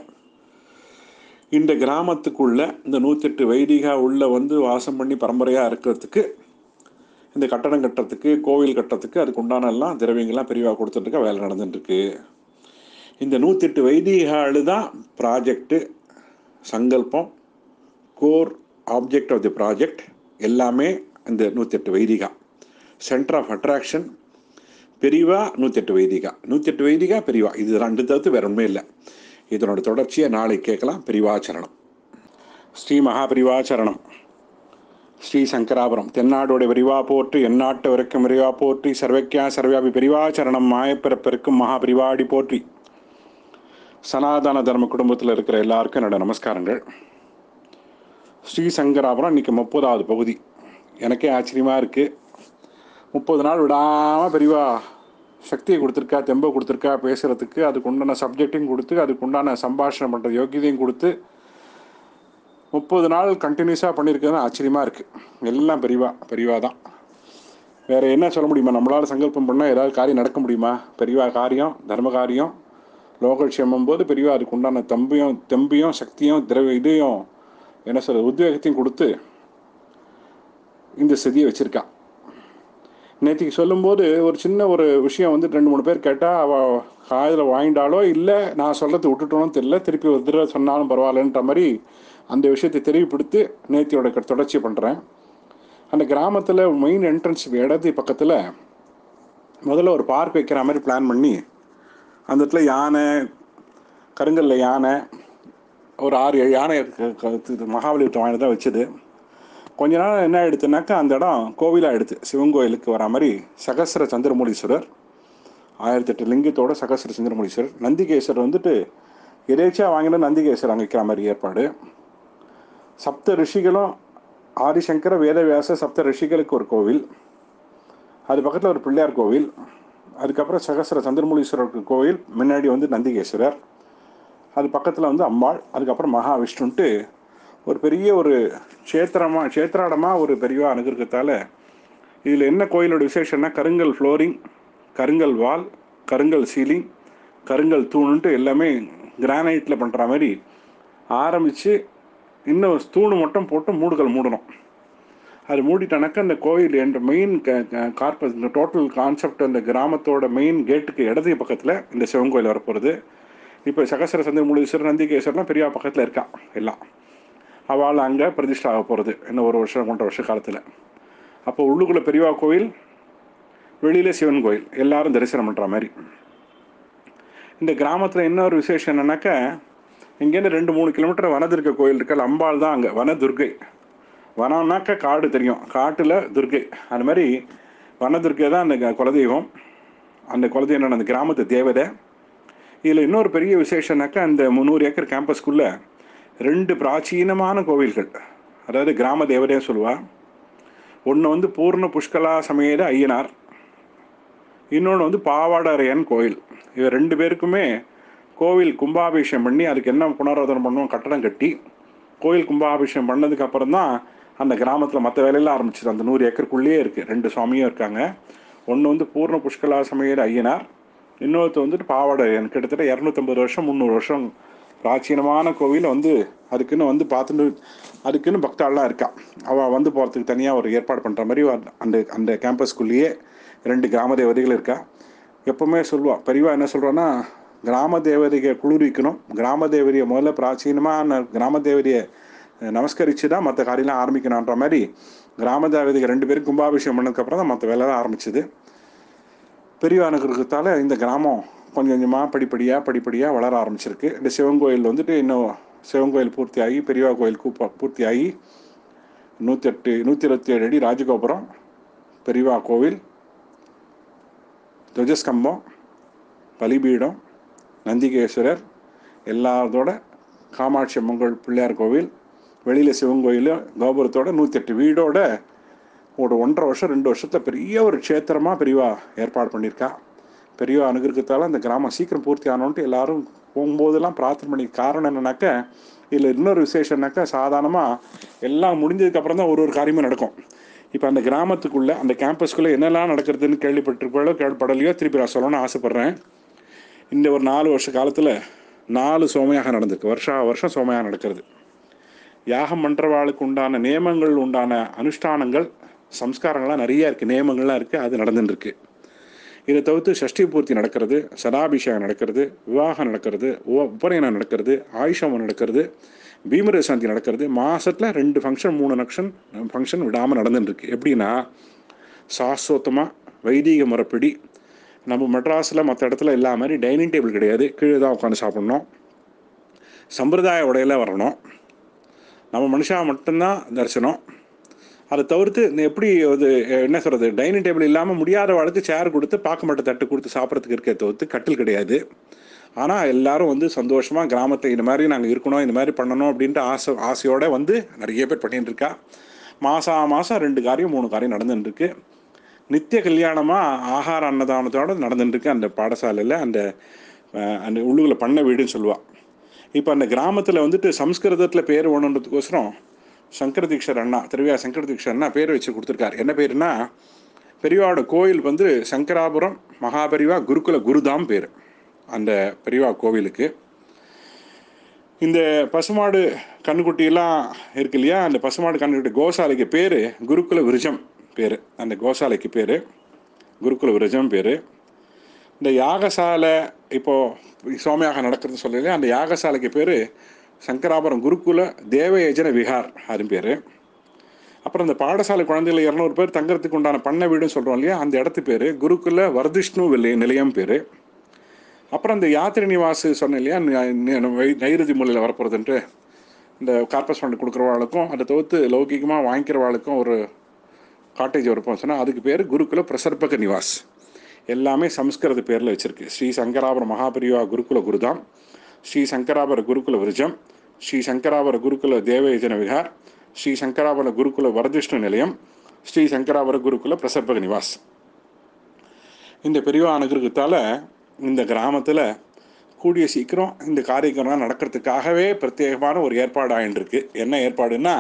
இந்த கிராமத்துக்குள்ள இந்த நூற்றெட்டு வைதிகா உள்ள வந்து வாசம் பண்ணி பரம்பரையாக இருக்கிறதுக்கு இந்த கட்டடம் கட்டுறதுக்கு கோவில் கட்டுறதுக்கு அதுக்கு உண்டான எல்லாம் திரவியங்கள்லாம் பெரியவா கொடுத்துட்டுருக்க வேலை நடந்துட்டுருக்கு இந்த நூற்றெட்டு வைதிகாலு தான் ப்ராஜெக்டு சங்கல்பம் core object of the project எல்லாமே இந்த நூற்றெட்டு வைதிகா சென்டர் ஆஃப் அட்ராக்ஷன் பெரியவா நூற்றெட்டு வைதிகா நூற்றெட்டு வைதிகா பெரியவா இது ரெண்டு தவிர்த்து வேற ஒன்றுமே இல்லை இதனோட தொடர்ச்சியை நாளை கேட்கலாம் பெரிவாச்சரணம் ஸ்ரீ மகாபரிவாச்சரணம் ஸ்ரீ சங்கராபுரம் தென்னாடோட விரிவா போற்றி எந்நாட்டு வரைக்கும் விரிவா போற்றி சர்வக்கியா சர்வாபி பெரிவாச்சரணம் மாயப்பிறப்பிற்கும் மகாபரிவாடி போற்றி சனாதன தர்ம குடும்பத்தில் இருக்கிற எல்லாருக்கும் என்னோட நமஸ்காரங்கள் ஸ்ரீ சங்கராபுரம் இன்னைக்கு முப்பதாவது பகுதி எனக்கே ஆச்சரியமாக இருக்குது முப்பது நாள் விடாமல் பெரியவா சக்தியை கொடுத்துருக்கா தெம்பை கொடுத்துருக்கா பேசுகிறதுக்கு அதுக்கு உண்டான சப்ஜெக்டையும் கொடுத்து அதுக்கு உண்டான சம்பாஷணம் பண்ணுற யோகியதையும் கொடுத்து முப்பது நாள் கண்டினியூஸாக பண்ணியிருக்கிறதுனா ஆச்சரியமாக இருக்குது எல்லாம் பெரியவா பெரியவா தான் வேறு என்ன சொல்ல முடியுமா நம்மளால் சங்கல்பம் பண்ணால் ஏதாவது காரியம் நடக்க முடியுமா பெரியவா காரியம் தர்ம காரியம் லோகக்ஷேமம் போது பெரியவா அதுக்கு உண்டான தம்பியும் தெம்பியும் சக்தியும் திரவ இதையும் என்ன சொல்றது உத்வேகத்தையும் கொடுத்து இந்த ஸ்திதியை வச்சுருக்கா நேற்றுக்கு சொல்லும்போது ஒரு சின்ன ஒரு விஷயம் வந்து ரெண்டு மூணு பேர் கேட்டால் அவள் காதில் வாங்கிட்டாலோ இல்லை நான் சொல்கிறது விட்டுட்டோன்னு தெரியல திருப்பி ஒரு தடவை சொன்னாலும் பரவாயில்லன்ற மாதிரி அந்த விஷயத்தை தெரிவுபடுத்தி நேத்தியோட க- தொடர்ச்சி பண்ணுறேன் அந்த கிராமத்தில் மெயின் என்ட்ரன்ஸ் இடது பக்கத்தில் முதல்ல ஒரு பார்க் வைக்கிற மாதிரி பிளான் பண்ணி அந்த இடத்துல யானை கருங்கல்ல யானை ஒரு ஆறு ஏழு யானை க- க- இது மகாபலிபுரம் வாங்கி தான் வச்சது கொஞ்ச நாள் என்ன ஆயிடுத்துனாக்கா அந்த இடம் கோவிலாக எடுத்து சிவன் கோயிலுக்கு வர மாதிரி சகஸ்ர சந்திரமூலீஸ்வரர் ஆயிரத்தி எட்டு லிங்கத்தோட சகஸ்ர சந்திரமூலீஸ்வரர் நந்திகேஸ்வரர் வந்துட்டு எதேச்சா வாங்கின நந்திகேஸ்வரர் அங்கே வைக்கிற மாதிரி ஏற்பாடு சப்த ரிஷிகளும் ஆதிசங்கர வேதவியாச சப்த ரிஷிகளுக்கு ஒரு கோவில் அது பக்கத்தில் ஒரு பிள்ளையார் கோவில் அதுக்கப்புறம் சகஸ்ர சந்திரமூலீஸ்வரருக்கு கோவில் முன்னாடி வந்து நந்திகேஸ்வரர் அது பக்கத்தில் வந்து அம்பாள் அதுக்கப்புறம் மகாவிஷ்ணுன்ட்டு ஒரு பெரிய ஒரு க்ஷேத்திரமாக க்ஷேத்திராடமாக ஒரு பெரியவா அணுகிறதுக்கால இதில் என்ன கோயிலோட விசேஷம்னா கருங்கல் ஃப்ளோரிங் கருங்கல் வால் கருங்கல் சீலிங் கருங்கல் தூணுன்ட்டு எல்லாமே கிரானைட்டில் பண்ணுற மாதிரி ஆரம்பித்து இன்னும் தூணு மட்டும் போட்டு மூடுகள் மூடணும் அது மூடிட்டானாக்கா அந்த கோயில் என்ற மெயின் கார்பஸ் இந்த டோட்டல் கான்செப்ட் அந்த கிராமத்தோட மெயின் கேட்டுக்கு இடது பக்கத்தில் இந்த சிவன் கோயில் வரப்போகிறது இப்போ சகசர சந்திர மூலீஸ்வரர் நந்திகேஸ்வரர்லாம் பெரிய பக்கத்தில் இருக்கா எல்லாம் அவள் அங்கே பிரதிஷ்டை ஆக போகிறது இன்னும் ஒரு வருஷம் ஒன்றரை வருஷ காலத்தில் அப்போ உள்ளுக்குள்ளே பெரியவா கோயில் வெளியில் சிவன் கோயில் எல்லாரும் தரிசனம் பண்ணுற மாதிரி இந்த கிராமத்தில் இன்னொரு விசேஷம் என்னன்னாக்கா இங்கேருந்து ரெண்டு மூணு கிலோமீட்டர் வனதுர்க்கை கோயில் இருக்கல அம்பாள் தான் அங்கே வனதுர்க்கை வனம்னாக்கா காடு தெரியும் காட்டில் துர்க்கை அந்த மாதிரி வனதுர்க்கை தான் அந்த க- குலதெய்வம் அந்த குலதெய்வம் அந்த கிராமத்து தேவதை இதில் இன்னொரு பெரிய விசேஷம்னாக்கா அந்த முந்நூறு ஏக்கர் கேம்பஸ்க்குள்ளே ரெண்டு பிராச்சீனமான கோவில்கள் அதாவது கிராம தேவதைன்னு சொல்லுவா ஒன்று வந்து பூர்ண புஷ்கலா சமேத ஐயனார் இன்னொன்று வந்து பாவாடரையன் கோயில் இவ ரெண்டு பேருக்குமே கோவில் கும்பாபிஷேகம் பண்ணி அதுக்கு என்ன புனரோதனம் பண்ணுவோம் கட்டடம் கட்டி கோவில் கும்பாபிஷேகம் பண்ணதுக்கு அப்புறம் தான் அந்த கிராமத்தில் மற்ற வேலையெல்லாம் ஆரம்பிச்சது அந்த நூறு ஏக்கருக்குள்ளேயே இருக்குது ரெண்டு சுவாமியும் இருக்காங்க ஒன்று வந்து பூர்ண புஷ்கலா சமையர் ஐயனார் இன்னொருத்தர் வந்துட்டு பாவாடை எனக்கு கிட்டத்தட்ட இரநூத்தம்பது வருஷம் முந்நூறு வருஷம் பிராச்சீனமான கோவில் வந்து அதுக்குன்னு வந்து பார்த்துட்டு அதுக்குன்னு பக்தாள்லாம் இருக்கா அவள் வந்து போகிறதுக்கு தனியாக ஒரு ஏற்பாடு பண்ணுற மாதிரி ஒரு- அந்த அந்த கேம்பஸ்குள்ளேயே ரெண்டு கிராம தேவதைகள் இருக்கா எப்பவுமே சொல்லுவா பெரியவா என்ன சொல்கிறான்னா கிராம தேவதையை குளிர்விக்கணும் கிராம தேவதையை முதல்ல பிராச்சீனமான கிராம தேவதையை நமஸ்கரித்து தான் மற்ற காரியம்லாம் ஆரம்பிக்கணுன்ற மாதிரி கிராம தேவதைகள் ரெண்டு பேரும் கும்பாபிஷேகம் பண்ணதுக்கப்புறம் தான் மற்ற வேலைலாம் ஆரம்பிச்சது பெரிய அனுகிரகத்தால் இந்த கிராமம் கொஞ்சம் கொஞ்சமாக படிப்படியாக படிப்படியாக வளர ஆரம்பிச்சிருக்கு இந்த சிவன் கோயில் வந்துட்டு இன்னும் சிவன் கோயில் பூர்த்தியாகி பெரியவா கோயில் கூப்பா பூர்த்தியாகி நூற்றி எட்டு நூற்றி இருபத்தி ஏழு அடி ராஜகோபுரம் பெரியவா கோவில் துவஜஸ்கம்பம் பலிபீடம் நந்திகேஸ்வரர் எல்லாத்தோட காமாட்சி அம்மங்கோள் பிள்ளையார் கோவில் வெளியில் சிவன் கோயில் கோபுரத்தோட நூற்றெட்டு வீடோட ஒரு ஒன்றரை வருஷம் ரெண்டு வருஷத்தில் பெரிய ஒரு க்ஷேத்திரமாக பெரியவா ஏற்பாடு பண்ணியிருக்கா பெரியவா அனுகிரகத்தால் அந்த கிராமம் சீக்கிரம் பூர்த்தி ஆனோன்ட்டு எல்லாரும் போகும்போதெல்லாம் பிரார்த்தனை பண்ணி காரணம் என்னன்னாக்க இதில் இன்னொரு விசேஷம்னாக்கா சாதாரணமாக எல்லாம் முடிஞ்சதுக்கப்புறம் தான் ஒரு ஒரு காரியமும் நடக்கும் இப்போ அந்த கிராமத்துக்குள்ளே அந்த கேம்பஸ்க்குள்ளே என்னெல்லாம் நடக்கிறதுன்னு கேள்விப்பட்டிருப்பாளோ கேள்விப்படலையோ திருப்பி நான் சொல்லணும்னு ஆசைப்பட்றேன் இந்த ஒரு நாலு வருஷ காலத்தில் நாலு சோமையாக நடந்திருக்கு வருஷா வருஷம் சோமையாக நடக்கிறது யாகம் பண்ணுறவாளுக்கு உண்டான நியமங்கள் உண்டான அனுஷ்டானங்கள் சம்ஸ்காரங்கள்லாம் நிறைய இருக்குது நியமங்கள்லாம் இருக்குது அது நடந்துட்டு இருக்கு இதை தவிர்த்து சஷ்டி பூர்த்தி நடக்கிறது சதாபிஷேகம் நடக்கிறது விவாகம் நடக்கிறது உப- உபநயனம் நடக்கிறது ஆயுஷம் நடக்கிறது பீமர சாந்தி நடக்கிறது மாசத்துல ரெண்டு ஃபங்க்ஷன் மூணு ஃபங்க்ஷன் ஃபங்க்ஷன் விடாமல் நடந்துட்டு இருக்கு எப்படின்னா சாஸ்வத்தமாக வைதீக முறைப்படி நம்ம மெட்ராஸில் மற்ற இடத்துல எல்லா மாதிரி டைனிங் டேபிள் கிடையாது கீழே தான் உட்காந்து சாப்பிட்ணும் சம்பிரதாய உடையில வரணும் நம்ம மனுஷா மட்டும்தான் தரிசனம் அதை தவிர்த்து இந்த எப்படி அது என்ன சொல்கிறது டைனிங் டேபிள் இல்லாமல் முடியாத வாழ்க்கை சேர் கொடுத்து பார்க்க மாட்ட தட்டு கொடுத்து சாப்பிட்றதுக்கு இருக்கே தவிர்த்து கட்டில் கிடையாது ஆனால் எல்லாரும் வந்து சந்தோஷமாக கிராமத்தை இந்த மாதிரி நாங்கள் இருக்கணும் இந்த மாதிரி பண்ணணும் அப்படின்ட்டு ஆசை ஆசையோடு வந்து நிறைய பேர் பண்ணிட்டு இருக்கா மாதம் மாதம் ரெண்டு காரியம் மூணு காரியம் நடந்துட்டு இருக்கு நித்திய கல்யாணமாக ஆகார அன்னதானத்தோட நடந்துட்டு இருக்கு அந்த பாடசாலையில் அந்த அஹ், அந்த உள்ளுக்குள்ள பண்ண வீடுன்னு சொல்லுவாள் இப்போ அந்த கிராமத்தில் வந்துட்டு சம்ஸ்கிருதத்தில் பேர் வேணுன்றதுக்கோசரம் சங்கர தீக்ஷர் அண்ணா திருவிழா சங்கர தீக்ஷர் அண்ணா பேர் வச்சு கொடுத்துருக்காரு என்ன பேருனா பெரியவாவோட கோயில் வந்து சங்கராபுரம் மகாபெரிவா குருகுல குருதாம் பேர் அந்த பெரியவா கோவிலுக்கு இந்த பசுமாடு கண்ணுக்குட்டியெல்லாம் இருக்கு இல்லையா அந்த பசுமாடு கண்ணுக்குட்டி கோசாலைக்கு பேர் குருகுல விருஜம் பேர் அந்த கோசாலைக்கு பேர் குருகுல விருஜம் பேர் இந்த யாகசாலை இப்போ சோமயாக நடக்கிறது சொல்லலையா அந்த யாகசாலைக்கு பேர் சங்கராபுரம் குருகுல தேவயஜன விஹார் அது பேர் அப்புறம் இந்த பாடசாலை குழந்தைகள் இரநூறு பேர் தங்கறதுக்கு உண்டான பண்ணை வீடுன்னு சொல்கிறோம் இல்லையா அந்த இடத்து பேர் குருகுல வர்திஷ்ணு வில்லை நிலையம் பேர் அப்புறம் இந்த யாத்திரை நிவாஸ் சொன்னேன் இல்லையா ந- ந- வை- நைருதி மூலையில் வரப்போகிறதுன்ட்டு இந்த கார்பஸ் ஃபண்ட் கொடுக்குறவாளுக்கும் அதை தவிர்த்து லௌகிகமாக வாங்கிக்கிறவாளுக்கும் ஒரு காட்டேஜ் வரப்போம் சொன்னால் அதுக்கு பேர் குருகுல பிரசர்பக நிவாஸ் எல்லாமே சம்ஸ்கிருத பேரில் வச்சிருக்கு ஸ்ரீ சங்கராபுர மகாபரிவா குருகுல குருதாம் ஸ்ரீ சங்கராபுர குருகுல விருஜம் ஸ்ரீ சங்கராபுர குருகுல தேவயஜன விகார் ஸ்ரீ சங்கராபுர குருகுல வரதிஷ்ணு நிலையம் ஸ்ரீ சங்கராபுர குருகுல பிரசர்பக நிவாஸ் இந்த பெரியவா அனுகிரகத்தால் இந்த கிராமத்தில் கூடிய சீக்கிரம் இந்த காரியக்கிரமம் நடக்கிறதுக்காகவே பிரத்யேகமான ஒரு ஏற்பாடு ஆயின்றிருக்கு என்ன ஏற்பாடுன்னா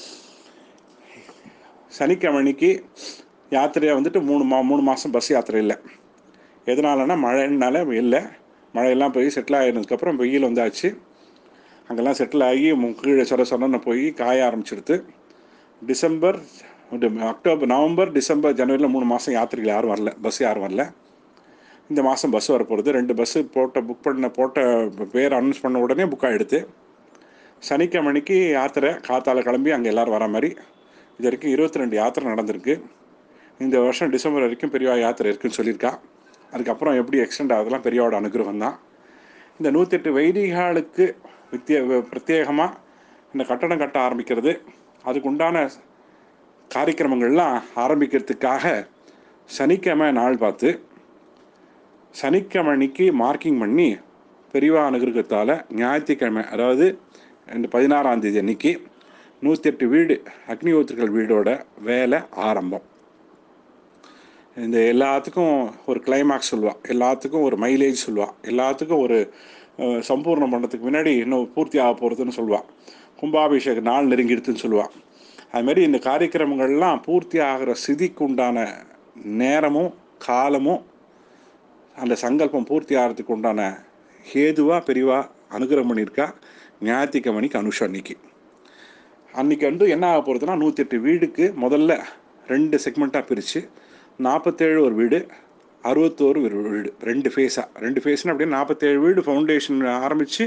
சனிக்கிழமைக்கு யாத்திரையை வந்துட்டு மூணு மா மூணு மாதம் பஸ் யாத்திரை இல்லை எதனாலன்னா மழைனால இல்லை மழையெல்லாம் போய் செட்டில் ஆகினதுக்கப்புறம் வெயில் வந்தாச்சு அங்கெல்லாம் செட்டில் ஆகி மு- கீழே சொர சொரன்னு போய் காய ஆரம்பிச்சிடுது டிசம்பர் இது அக்டோபர் நவம்பர் டிசம்பர் ஜனவரியில் மூணு மாதம் யாத்திரைகள் யாரும் வரல பஸ் யாரும் வரல இந்த மாதம் பஸ் வரப்போகிறது ரெண்டு பஸ்ஸு போட்ட புக் பண்ண போட்ட பேர் அனௌன்ஸ் பண்ண உடனே புக் ஆகிடுது சனிக்கிழமைக்கு யாத்திரை காத்தால கிளம்பி அங்கே எல்லோரும் வர மாதிரி இது வரைக்கும் இருபத்தி ரெண்டு யாத்திரை நடந்திருக்கு இந்த வருஷம் டிசம்பர் வரைக்கும் பெரியவா யாத்திரை இருக்குன்னு சொல்லியிருக்கா அதுக்கப்புறம் எப்படி எக்ஸ்டெண்ட் ஆகுதுலாம் பெரியவாவோட அனுகிரகம் தான் இந்த நூற்றெட்டு வைதிகாலுக்கு வித்திய பிரத்யேகமாக இந்த கட்டடம் கட்ட ஆரம்பிக்கிறது அதுக்கு உண்டான காரியக்கிரமங்கள்லாம் ஆரம்பிக்கிறதுக்காக சனிக்கிழமை நாள் பார்த்து சனிக்கிழமை அன்னைக்கு மார்க்கிங் பண்ணி பெரியவா அனுகிரகத்தால் ஞாயிற்றுக்கிழமை அதாவது இந்த பதினாறாம் தேதி அன்னைக்கு நூற்றி எட்டு வீடு அக்னிஹோத்திரிகள் வீடோட வேலை ஆரம்பம் இந்த எல்லாத்துக்கும் ஒரு கிளைமாக்ஸ் சொல்லுவாள் எல்லாத்துக்கும் ஒரு மைலேஜ் சொல்லுவாள் எல்லாத்துக்கும் ஒரு அஹ், சம்பூர்ணம் பண்ணுறதுக்கு முன்னாடி இன்னும் பூர்த்தி ஆக போகிறதுன்னு சொல்லுவாள் கும்பாபிஷேக நாள் நெருங்கிடுதுன்னு சொல்லுவாள் அதுமாரி இந்த காரியக்கிரமங்கள்லாம் பூர்த்தி ஆகிற ஸ்திதிக்கு உண்டான நேரமும் காலமும் அந்த சங்கல்பம் பூர்த்தி ஆகிறதுக்கு உண்டான ஹேதுவாக பெரிவா அனுகிரகம் பண்ணியிருக்கா ஞாயிற்றுக்கிழமைக்கு அனுஷம் அன்னைக்கு அன்னைக்கு வந்து என்ன ஆக போகிறதுனா நூற்றி எட்டு வீடுக்கு முதல்ல ரெண்டு செக்மெண்ட்டாக பிரித்து நாற்பத்தேழு ஒரு வீடு அறுபத்தோரு ஒரு வீடு ரெண்டு ஃபேஸாக ரெண்டு ஃபேஸ்னு அப்படியே நாற்பத்தேழு வீடு ஃபவுண்டேஷன் ஆரம்பித்து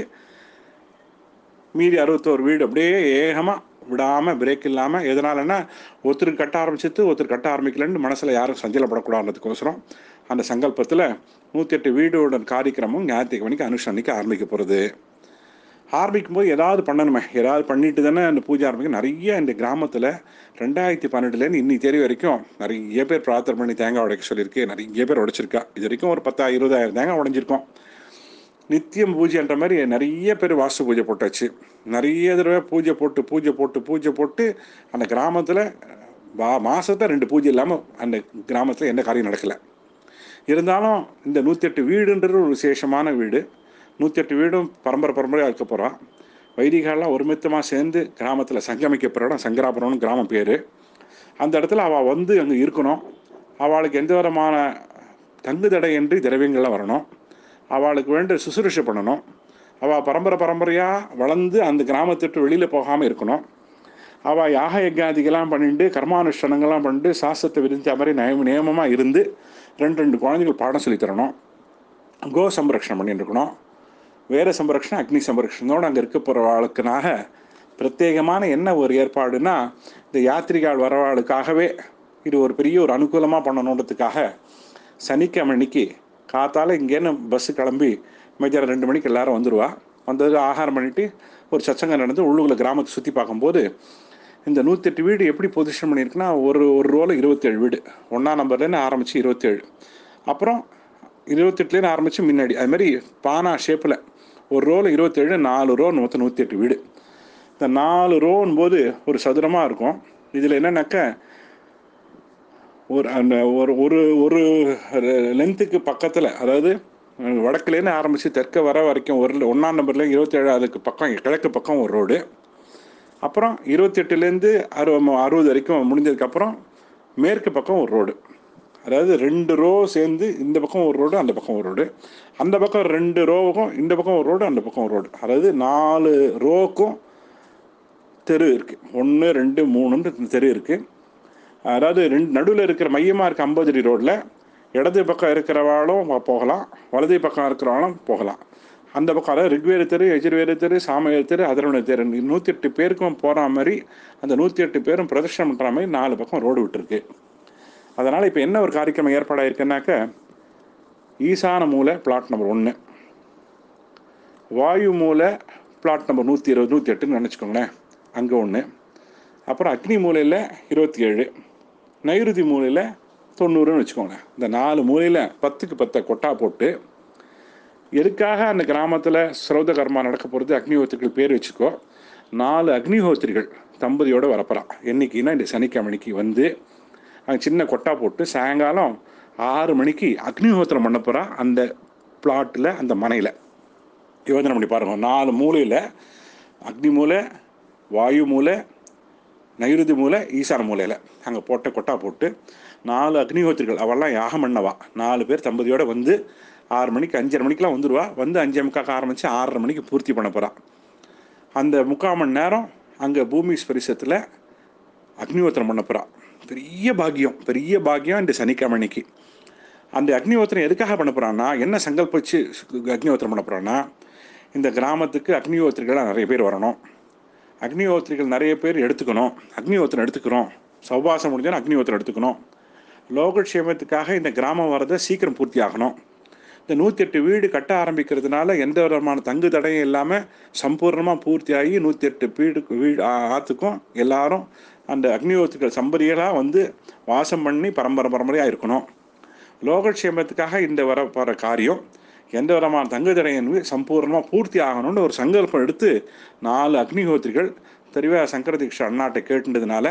மீதி அறுபத்தோரு வீடு அப்படியே ஏகமாக விடாமல் பிரேக் இல்லாமல் எதனாலன்னா ஒருத்தர் கட்ட ஆரம்பிச்சிட்டு ஒருத்தர் கட்ட ஆரம்பிக்கலன்னு மனசில் யாரும் சஞ்சலப்படக்கூடாதுக்கோசரம் அந்த சங்கல்பத்தில் நூற்றி எட்டு வீடோட காரியக்கிரமம் ஞாயிற்றுக்கிழமைக்கு அனுஷம் அன்னைக்கு ஆரம்பிக்க போகிறது ஆரம்பிக்கும் போது ஏதாவது பண்ணணுமே ஏதாவது பண்ணிட்டு தானே அந்த பூஜை ஆரம்பிக்கும் நிறைய இந்த கிராமத்தில் ரெண்டாயிரத்தி பன்னெண்டுலேருந்து இன்னி தேதி வரைக்கும் நிறைய பேர் பிரார்த்தனை பண்ணி தேங்காய் உடைக்க சொல்லியிருக்கு நிறைய பேர் உடைச்சிருக்கா இது வரைக்கும் ஒரு பத்தாயிரம் இருபதாயிரம் தேங்காய் உடைஞ்சிருக்கோம் நித்தியம் பூஜைன்ற மாதிரி நிறைய பேர் வாஸ்து பூஜை போட்டாச்சு நிறைய தடவை பூஜை போட்டு பூஜை போட்டு பூஜை போட்டு அந்த கிராமத்தில் வா மாதத்தை ரெண்டு பூஜை இல்லாமல் அந்த கிராமத்தில் எந்த காரியம் நடக்கலை இருந்தாலும் இந்த நூற்றி எட்டு வீடுன்றது ஒரு விசேஷமான வீடு நூற்றி எட்டு வீடும் பரம்பரை பரம்பரையாக இருக்க போகிறோம் வைதிகாலாம் ஒருமித்தமாக சேர்ந்து கிராமத்தில் சங்கமிக்கப்படுற இடம் சங்கராபுரம்னு கிராமம் பேர் அந்த இடத்துல அவள் வந்து அங்கே இருக்கணும் அவளுக்கு எந்த விதமான தங்குதடையின்றி திரவியங்கள்லாம் வரணும் அவளுக்கு வேண்டிய சுசுரூஷை பண்ணணும் அவள் பரம்பரை பரம்பரையாக வளர்ந்து அந்த கிராமத்திட்டு வெளியில் போகாமல் இருக்கணும் அவள் யாக யஜ்ஞாதிகள்லாம் பண்ணிட்டு கர்மானுஷ்டானங்கள்லாம் பண்ணிட்டு சாஸ்திரத்தை விதித்த மாதிரி நியம நியமமாக இருந்து ரெண்டு ரெண்டு குழந்தைகள் பாடம் சொல்லித் தரணும் கோ சம்ரக்ஷணம் பண்ணிட்டு இருக்கணும் வேற சம்ரக்ஷணம் அக்னி சம்ரக்ஷணத்தோடு அங்கே இருக்க போகிறவாளுக்குனாக பிரத்யேகமான என்ன ஒரு ஏற்பாடுனா இந்த யாத்திரிகால் வரவாளுக்காகவே இது ஒரு பெரிய ஒரு அனுகூலமாக பண்ணணுன்றதுக்காக சனிக்கிழமை அன்னைக்கு காத்தால இங்கேன்னு பஸ்ஸு கிளம்பி மதியானம் ரெண்டு மணிக்கு எல்லாரும் வந்துடுவா வந்தது ஆகாரம் பண்ணிட்டு ஒரு சச்சங்கம் நடந்து உள்ளுக்குள்ள கிராமத்தை சுற்றி பார்க்கும்போது இந்த நூற்றெட்டு வீடு எப்படி பொசிஷன் பண்ணியிருக்குன்னா ஒரு ஒரு ரோவில் இருபத்தேழு வீடு ஒன்றாம் நம்பர்லேருந்து ஆரம்பித்து இருபத்தேழு அப்புறம் இருபத்தெட்டுலேருந்து ஆரம்பித்து முன்னாடி அது மாதிரி பானா ஷேப்பில் ஒரு ரோவில் இருபத்தேழு நாலு ரோ மொத்தம் நூற்றி எட்டு வீடு இந்த நாலு ரோன் போது ஒரு சதுரமாக இருக்கும் இதில் என்னன்னாக்க ஒரு அந்த ஒரு ஒரு ஒரு லென்த்துக்கு பக்கத்தில் அதாவது வடக்குலேருந்து ஆரம்பித்து தெற்க வர வரைக்கும் ஒரு ஒன்றாம் நம்பரில் இருபத்தேழாவதுக்கு பக்கம் கிழக்கு பக்கம் ஒரு ரோடு அப்புறம் இருபத்தெட்டுலேருந்து அறு அறுபது வரைக்கும் முடிஞ்சதுக்கப்புறம் மேற்கு பக்கம் ஒரு ரோடு அதாவது ரெண்டு ரோ சேர்ந்து இந்த பக்கம் ஒரு ரோடு அந்த பக்கம் ஒரு ரோடு அந்த பக்கம் ரெண்டு ரோவுக்கும் இந்த பக்கம் ஒரு ரோடு அந்த பக்கம் ஒரு ரோடு அதாவது நாலு ரோக்கும் தெரு இருக்குது ஒன்று ரெண்டு மூணுன்னு தெரு இருக்குது அதாவது ரெண்டு நடுவில் இருக்கிற மையமாக இருக்க ஐம்பது அடி ரோட்டில் இடது பக்கம் இருக்கிறவாளும் போகலாம் வலது பக்கம் இருக்கிறவாளும் போகலாம் அந்த பக்கம் அதாவது ரிக்வேறு தெரு எஜுர்வேறு தெரு சாமையர் தெரு அதரவண தெரு நூற்றி எட்டு பேருக்கும் போகிற மாதிரி அந்த நூற்றி எட்டு பேரும் பிரதர்ஷனம் பண்ணுற மாதிரி நாலு பக்கம் ரோடு விட்டுருக்கு அதனால் இப்போ என்ன ஒரு காரியக்கிரமம் ஏற்பாடாயிருக்குன்னாக்க ஈசான மூலை பிளாட் நம்பர் ஒன்று வாயு மூலை பிளாட் நம்பர் நூற்றி இருபது நூற்றி எட்டுன்னு நினச்சிக்கோங்களேன் அங்கே ஒன்று அப்புறம் அக்னி மூலையில் இருபத்தி ஏழு நைருதி மூலையில் தொண்ணூறுன்னு வச்சுக்கோங்க இந்த நாலு மூலையில் பத்துக்கு பத்தை கொட்டா போட்டு எதுக்காக அந்த கிராமத்தில் சிரௌத கர்மா நடக்க போகிறது அக்னிஹோத்திரிகள் பேர் வச்சுக்கோ நாலு அக்னிஹோத்திரிகள் தம்பதியோடு வரப்போகிறான் என்னைக்குன்னா இந்த சனிக்கிழமைக்கு வந்து அங்கே சின்ன கொட்டா போட்டு சாயங்காலம் ஆறு மணிக்கு அக்னிஹோத்திரம் பண்ண போகிறா அந்த பிளாட்டில் அந்த மனையில் யோஜனை பண்ணி பாருங்க நாலு மூலையில் அக்னி மூலை வாயு மூலை நைருதி மூலை ஈசான மூலையில் அங்கே போட்ட கொட்டா போட்டு நாலு அக்னிஹோத்திரிகள் அவெல்லாம் யாகம் பண்ணவா நாலு பேர் தம்பதியோடு வந்து ஆறு மணிக்கு அஞ்சரை மணிக்கெலாம் வந்துடுவா வந்து அஞ்சே முக்காக்கு ஆரம்பித்து ஆறரை மணிக்கு பூர்த்தி பண்ண போகிறான் அந்த முக்கால் மணி நேரம் அங்கே பூமி ஸ்பரிசத்தில் அக்னிஹோத்திரம் பண்ண போகிறான் பெரிய பாக்கியம் பெரிய பாக்கியம் இந்த சனிக்கிழமை அன்னைக்கு அந்த அக்னிஹோத்திரம் எதுக்காக பண்ண போகிறான்னா என்ன சங்கல்பிச்சு அக்னிஹோத்திரம் பண்ண போகிறான்னா இந்த கிராமத்துக்கு அக்னிஹோத்திரிகளாக நிறைய பேர் வரணும் அக்னிஹோத்திரிகள் நிறைய பேர் எடுத்துக்கணும் அக்னிஹோத்திரம் எடுத்துக்கிறோம் சௌபாசம் முடிஞ்சாலும் அக்னிஹோத்திரம் எடுத்துக்கணும் லோகக்ஷேமத்துக்காக இந்த கிராமம் வரதை சீக்கிரம் பூர்த்தி ஆகணும் இந்த நூற்றி எட்டு வீடு கட்ட ஆரம்பிக்கிறதுனால எந்த விதமான தங்கு தடையும் இல்லாமல் சம்பூர்ணமாக பூர்த்தியாகி நூற்றி எட்டு வீடு வீடு ஆ- ஆத்துக்கும் எல்லாரும் அந்த அக்னிஹோத்திரிகள் சம்பதிகளாக வந்து வாசம் பண்ணி பரம்பரை பரம்பரையாக இருக்கணும் லோகக்ஷேமத்துக்காக இந்த வர போகிற காரியம் எந்த விதமான தங்கு தடையின்மை சம்பூர்ணமாக பூர்த்தி ஆகணும்னு ஒரு சங்கல்பம் எடுத்து நாலு அக்னிஹோத்திரிகள் தெளிவாக சங்கர தீட்சை அண்ணாட்டை கேட்டுன்றதுனால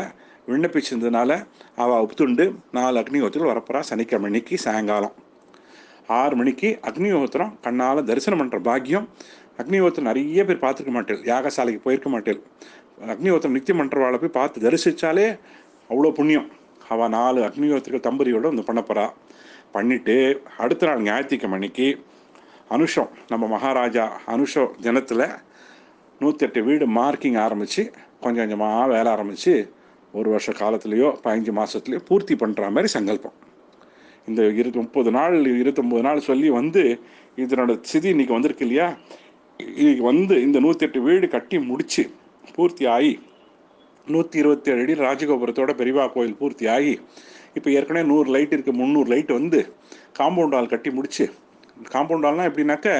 விண்ணப்பிச்சிருந்ததுனால அவள் ஒப்புத்துண்டு நாலு அக்னிஹோத்திரம் வரப்போறா சனிக்கிழமை அன்னைக்கு சாயங்காலம் ஆறு மணிக்கு அக்னிஹோத்திரம் கண்ணால் தரிசனம் பண்ணுற பாக்கியம் அக்னிஹோத்திரம் நிறைய பேர் பார்த்துருக்க மாட்டேன் யாகசாலைக்கு போயிருக்க மாட்டேன் அக்னிஹோத்திரம் நித்தியம் பண்ணுறவாளை போய் பார்த்து தரிசித்தாலே அவ்வளோ புண்ணியம் அவள் நாலு அக்னிஹோத்திரிகள் தம்பதியோட வந்து பண்ண போகிறா பண்ணிட்டு அடுத்த நாள் ஞாயிற்றுக்கிழமை அன்னைக்கு அனுஷம் நம்ம மகாராஜா அனுஷம் தினத்தில் நூற்றெட்டு வீடு மார்க்கிங் ஆரம்பித்து கொஞ்சம் கொஞ்சமாக வேலை ஆரம்பித்து ஒரு வருஷ காலத்துலேயோ பதினஞ்சு மாதத்துலேயோ பூர்த்தி பண்ணுற மாதிரி சங்கல்பம் இந்த இரு முப்பது நாள் இருபத்தொம்பது நாள் சொல்லி வந்து இதனோட சிதி இன்னைக்கு வந்திருக்கு இல்லையா இன்னைக்கு வந்து இந்த நூற்றெட்டு வீடு கட்டி முடிச்சு பூர்த்தி ஆகி நூற்றி இருபத்தி ஏழு அடி ராஜகோபுரத்தோட பெரியவா கோயில் பூர்த்தி ஆகி இப்போ ஏற்கனவே நூறு லைட் இருக்கு முந்நூறு லைட் வந்து காம்பவுண்ட் வால் கட்டி முடிச்சு காம்பவுண்ட் வால்னால் எப்படின்னாக்க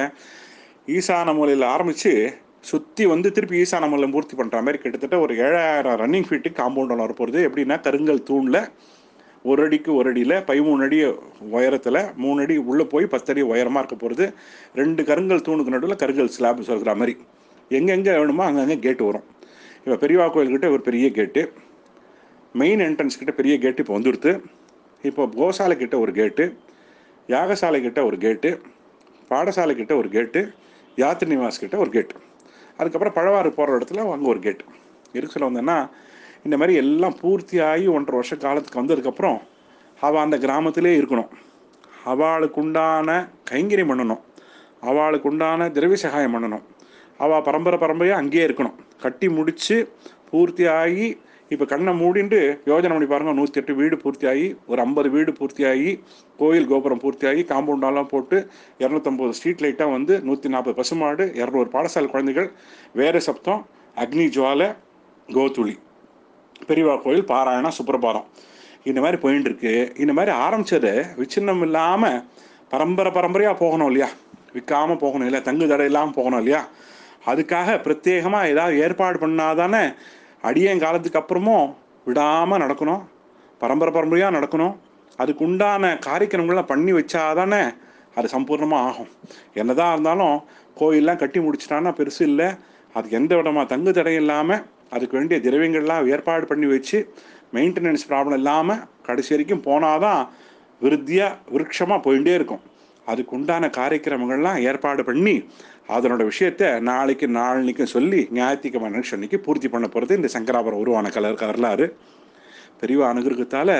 ஈசான மூலையில் ஆரம்பித்து சுற்றி வந்து திருப்பி ஈசான மூலையில் பூர்த்தி பண்ணுற மாதிரி கிட்டத்தட்ட ஒரு ஏழாயிரம் ரன்னிங் ஃபீட்டுக்கு காம்பவுண்ட் வால் வரப்போகிறது எப்படின்னா கருங்கல் தூணில் ஒரு அடிக்கு ஒரு அடியில் பதிமூணு அடி உயரத்தில் மூணு அடி உள்ளே போய் பத்து அடி உயரமாக இருக்க போகிறது ரெண்டு கருங்கல் தூணுக்கு நடுவில் கருங்கல் ஸ்லாப் சொல்கிற மாதிரி எங்கெங்கே வேணுமோ அங்கங்கே கேட்டு வரும் இப்போ பெரியவா கோயில்கிட்ட ஒரு பெரிய கேட்டு மெயின் என்ட்ரன்ஸ் கிட்ட பெரிய கேட்டு இப்போ வந்துடுத்து இப்போ கோசாலை கிட்ட ஒரு கேட்டு யாகசாலை கிட்ட ஒரு கேட்டு பாடசாலை கிட்ட ஒரு கேட்டு யாத்திரை நிவாஸ் கிட்ட ஒரு கேட்டு அதுக்கப்புறம் பழவாறு போகிற இடத்துல அங்கே ஒரு கேட்டு இருக்கு சொல்ல வந்தேன்னா இந்த மாதிரி எல்லாம் பூர்த்தி ஆகி ஒன்றரை வருஷ காலத்துக்கு வந்ததுக்கப்புறம் அவள் அந்த கிராமத்திலே இருக்கணும் அவளுக்கு உண்டான கைங்கரியம் பண்ணணும் அவளுக்கு உண்டான திரவிய சகாயம் பண்ணணும் அவள் பரம்பரை பரம்பரையாக அங்கேயே இருக்கணும் கட்டி முடித்து பூர்த்தி ஆகி இப்போ கண்ணை மூடிண்டு யோஜனை பண்ணி பாருங்கள் நூற்றி எட்டு வீடு பூர்த்தியாகி ஒரு ஐம்பது வீடு பூர்த்தியாகி கோயில் கோபுரம் பூர்த்தியாகி காம்பவுண்டாலாம் போட்டு இரநூத்தம்பது ஸ்ட்ரீட் லைட்டாக வந்து நூற்றி நாற்பது பசுமாடு இரநூறு பாடசாலை குழந்தைகள் வேறு சப்தம் அக்னி ஜுவாலை கோதுளி பெரியவா கோயில் பாராயணம் சுப்பிரபாதம் இந்த மாதிரி போயின்னு இருக்கு இந்த மாதிரி ஆரம்பிச்சது விச்சின்னம் இல்லாமல் பரம்பரை பரம்பரையாக போகணும் இல்லையா விற்காமல் போகணும் இல்லையா தங்கு தடை இல்லாமல் போகணும் இல்லையா அதுக்காக பிரத்யேகமாக ஏதாவது ஏற்பாடு பண்ணாதானே அடியன் காலத்துக்கு அப்புறமும் விடாமல் நடக்கணும் பரம்பரை பரம்பரையாக நடக்கணும் அதுக்கு உண்டான காரியக்கிரமங்கள்லாம் பண்ணி வச்சாதானே அது சம்பூர்ணமாக ஆகும் என்னதான் இருந்தாலும் கோயிலெலாம் கட்டி முடிச்சிட்டான்னா பெருசு இல்லை அதுக்கு எந்த விதமாக தங்கு தடை இல்லாமல் அதுக்கு வேண்டிய திரவியங்கள்லாம் ஏற்பாடு பண்ணி வச்சு மெயின்டெனன்ஸ் ப்ராப்ளம் இல்லாமல் கடைசி வரைக்கும் போனாதான் விருத்தியாக விருட்சமாக போயிட்டே இருக்கும் அதுக்கு உண்டான காரியக்கிரமங்கள்லாம் ஏற்பாடு பண்ணி அதனோட விஷயத்த நாளைக்கு நாளைக்கு சொல்லி ஞாயிற்றுக்கிழமை நிமிஷம் அன்னைக்கு பூர்த்தி பண்ண போகிறது இந்த சங்கராபுரம் உருவான கலர் வரலாறு பெரியவா அனுகிரகத்தால்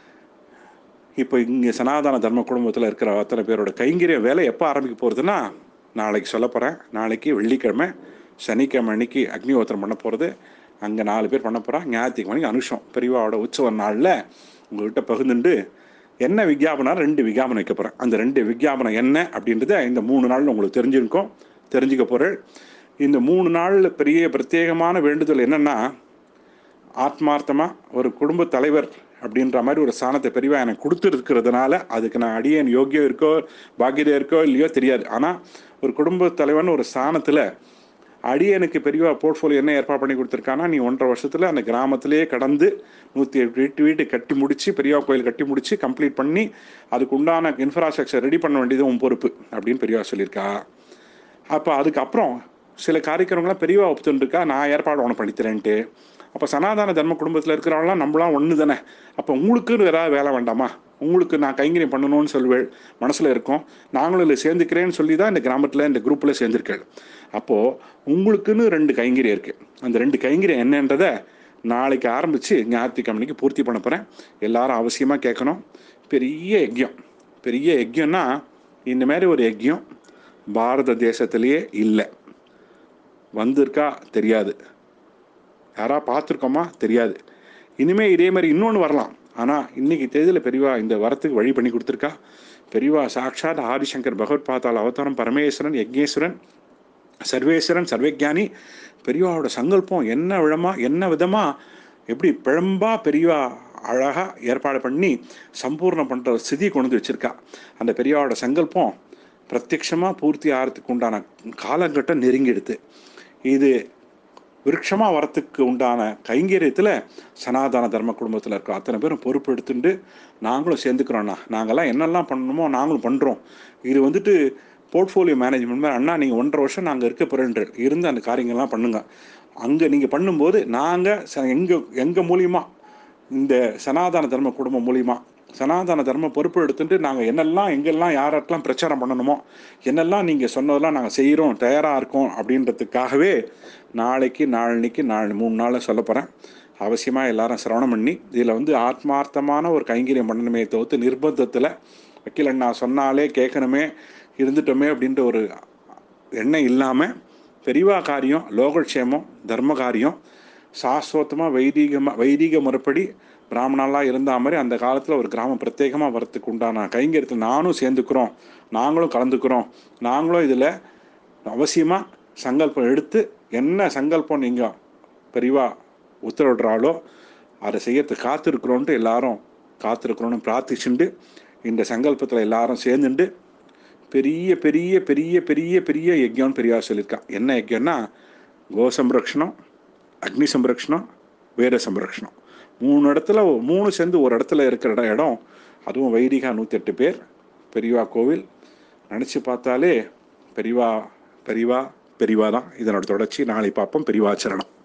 இப்போ இங்கே சனாதன தர்ம குடும்பத்தில் இருக்கிற அத்தனை பேரோட கைங்கரிய வேலை எப்போ ஆரம்பிக்க போகிறதுன்னா நாளைக்கு சொல்ல போகிறேன் நாளைக்கு வெள்ளிக்கிழமை சனிக்கிழமை அன்னைக்கு அக்னிஹோத்திரம் பண்ண போகிறது அங்கே நாலு பேர் பண்ண போகிறா ஞாயிற்றுக்கிழமைக்கு அனுஷம் பெரியவாவோட உற்சவ நாளில் உங்கள்கிட்ட பகிர்ந்துண்டு என்ன விஞ்ஞாபனம் ரெண்டு விஞ்ஞாபனம் வைக்க போகிறேன் அந்த ரெண்டு விஞ்ஞாபனம் என்ன அப்படின்றத இந்த மூணு நாளில் உங்களுக்கு தெரிஞ்சிருக்கும் தெரிஞ்சுக்க போகிறேன் இந்த மூணு நாளில் பெரிய பிரத்யேகமான வேண்டுதல் என்னென்னா ஆத்மார்த்தமாக ஒரு குடும்ப தலைவர் அப்படின்ற மாதிரி ஒரு ஸ்தானத்தை பெரியவா எனக்கு கொடுத்துருக்கிறதுனால அதுக்கு நான் அடியேன் யோக்கியம் இருக்கோ பாக்கியம் இருக்கோ இல்லையோ தெரியாது ஆனால் ஒரு குடும்ப தலைவன் ஒரு ஸ்தானத்தில் அடியனுக்கு பெரியவா போர்ட்ஃபோலியோ என்ன ஏற்பாடு பண்ணி கொடுத்துருக்கானா நீ ஒன்றரை வருஷத்தில் அந்த கிராமத்திலேயே கடந்து நூற்றி எட்டு வீட்டு வீட்டு கட்டி முடித்து பெரியவா கோயில் கட்டி முடித்து கம்ப்ளீட் பண்ணி அதுக்கு உண்டான இன்ஃப்ராஸ்ட்ரக்சர் ரெடி பண்ண வேண்டியது உன் பொறுப்பு அப்படின்னு பெரியவா சொல்லியிருக்கா அப்போ அதுக்கப்புறம் சில காரியக்கிரமங்களாம் பெரியவா ஒப்புத்துருக்கா நான் ஏற்பாடு உனக்கு பண்ணித்தரேன்ட்டு அப்போ சனாதன தர்ம குடும்பத்தில் இருக்கிறவங்களாம் நம்மளாம் ஒன்று தானே அப்போ உங்களுக்குன்னு ஏதாவது வேலை வேண்டாமா உங்களுக்கு நான் கைங்கரியம் பண்ணணும்னு சொல்வேள் மனசில் இருக்கோம் நாங்களும் இதில் சேர்ந்துக்கிறேன்னு சொல்லி தான் இந்த கிராமத்தில் இந்த குரூப்பில் சேர்ந்துருக்கேள் அப்போது உங்களுக்குன்னு ரெண்டு கைங்கரியம் இருக்குது அந்த ரெண்டு கைங்கரியம் என்னன்றதை நாளைக்கு ஆரம்பித்து ஞாயிற்றுக்கிழமைக்கு பூர்த்தி பண்ண போகிறேன் எல்லாரும் அவசியமாக கேட்கணும் பெரிய யஜ்யம் பெரிய யஜ்யம்னா இந்த மாதிரி ஒரு யஜ்யம் பாரத தேசத்திலேயே இல்லை வந்திருக்கா தெரியாது யாரா பார்த்துருக்கோமா தெரியாது இனிமேல் இதே மாதிரி இன்னொன்று வரலாம் ஆனால் இன்னைக்கு தேதியில் பெரியவா இந்த வரத்துக்கு வழி பண்ணி கொடுத்துருக்கா பெரியவா சாட்சாத் ஆதிசங்கர் பகவத் பாத்தால் அவதாரம் பரமேஸ்வரன் யக்ஞேஸ்வரன் சர்வேஸ்வரன் சர்வஜானி பெரியவாவோட சங்கல்பம் என்ன விழமா என்ன விதமாக எப்படி பிழம்பா பெரியவா அழகாக ஏற்பாடு பண்ணி சம்பூர்ணம் பண்ணுற ஸ்திதி கொண்டு வந்து வச்சுருக்கா அந்த பெரியவாவோட சங்கல்பம் பிரத்யக்ஷமாக பூர்த்தி ஆகிறதுக்கு உண்டான காலங்கட்டம் நெருங்கிடுது இது விருட்சமாக வரத்துக்கு உண்டான கைங்கரியத்தில் சனாதன தர்ம குடும்பத்தில் இருக்க அத்தனை பேரும் பொறுப்பு எடுத்துட்டு நாங்களும் சேர்ந்துக்கிறோண்ணா நாங்கள்லாம் என்னெல்லாம் பண்ணணுமோ நாங்களும் பண்ணுறோம் இது வந்துட்டு போர்ட்ஃபோலியோ மேனேஜ்மெண்ட் மாதிரி அண்ணா நீங்கள் ஒன்றரை வருஷம் நாங்கள் இருக்க போகிறேன்ற இருந்து அந்த காரியங்கள்லாம் பண்ணுங்க அங்கே நீங்கள் பண்ணும்போது நாங்கள் எங்கள் எங்கள் மூலியமாக இந்த சனாதன தர்ம குடும்பம் மூலிமா சனாதன தர்ம பொறுப்பு எடுத்துட்டு நாங்கள் என்னெல்லாம் எங்கெல்லாம் யாரெல்லாம் பிரச்சாரம் பண்ணணுமோ என்னெல்லாம் நீங்கள் சொன்னதெல்லாம் நாங்கள் செய்கிறோம் தயாராக இருக்கோம் அப்படின்றதுக்காகவே நாளைக்கு நாளன்னைக்கு நாலு மூணு நாளில் சொல்ல போகிறேன் அவசியமாக எல்லாரும் சிரவணம் பண்ணி இதில் வந்து ஆத்மார்த்தமான ஒரு கைங்கரியம் பண்ணணுமே தவிர்த்து நிர்பந்தத்தில் வக்கீல் அண்ணா சொன்னாலே கேட்கணுமே இருந்துட்டோமே அப்படின்ற ஒரு எண்ணம் இல்லாமல் பெரிவா காரியம் லோகக்ஷேமம் தர்ம காரியம் சாஸ்வத்தமாக வைதீகமாக வைதீக முறைப்படி பிராமணாலாம் இருந்த மாதிரி அந்த காலத்தில் ஒரு கிராமம் பிரத்யேகமாக வரத்துக்கு உண்டான கைங்கரியத்தில் நானும் சேர்ந்துக்கிறோம் நாங்களும் கலந்துக்கிறோம் நாங்களும் இதில் அவசியமாக சங்கல்பம் எடுத்து என்ன சங்கல்பம் நீங்கள் பெரிவா உத்தரவிடுறாலோ அதை செய்யறதுக்கு காத்திருக்கிறோன்ட்டு எல்லாரும் காத்திருக்கிறோன்னு பிரார்த்திச்சுண்டு இந்த சங்கல்பத்தில் எல்லாரும் சேர்ந்துண்டு பெரிய பெரிய பெரிய பெரிய பெரிய யஜ்யம்னு பெரியார் சொல்லியிருக்கான் என்ன யஜ்யம்னா கோ சம்ரக்ஷணம் அக்னி சம்ரக்ஷணம் வேத சம்ரக்ஷணம் மூணு இடத்துல மூணு சேர்ந்து ஒரு இடத்துல இருக்கிற இடம் இடம் அதுவும் வைதிகா நூற்றி எட்டு பேர் பெரியவா கோவில் நினச்சி பார்த்தாலே பெரியவா பெரியவா பெரியவா தான் இதனோட தொடர்ச்சி நாளை பார்ப்போம் பெரியவா சரணம்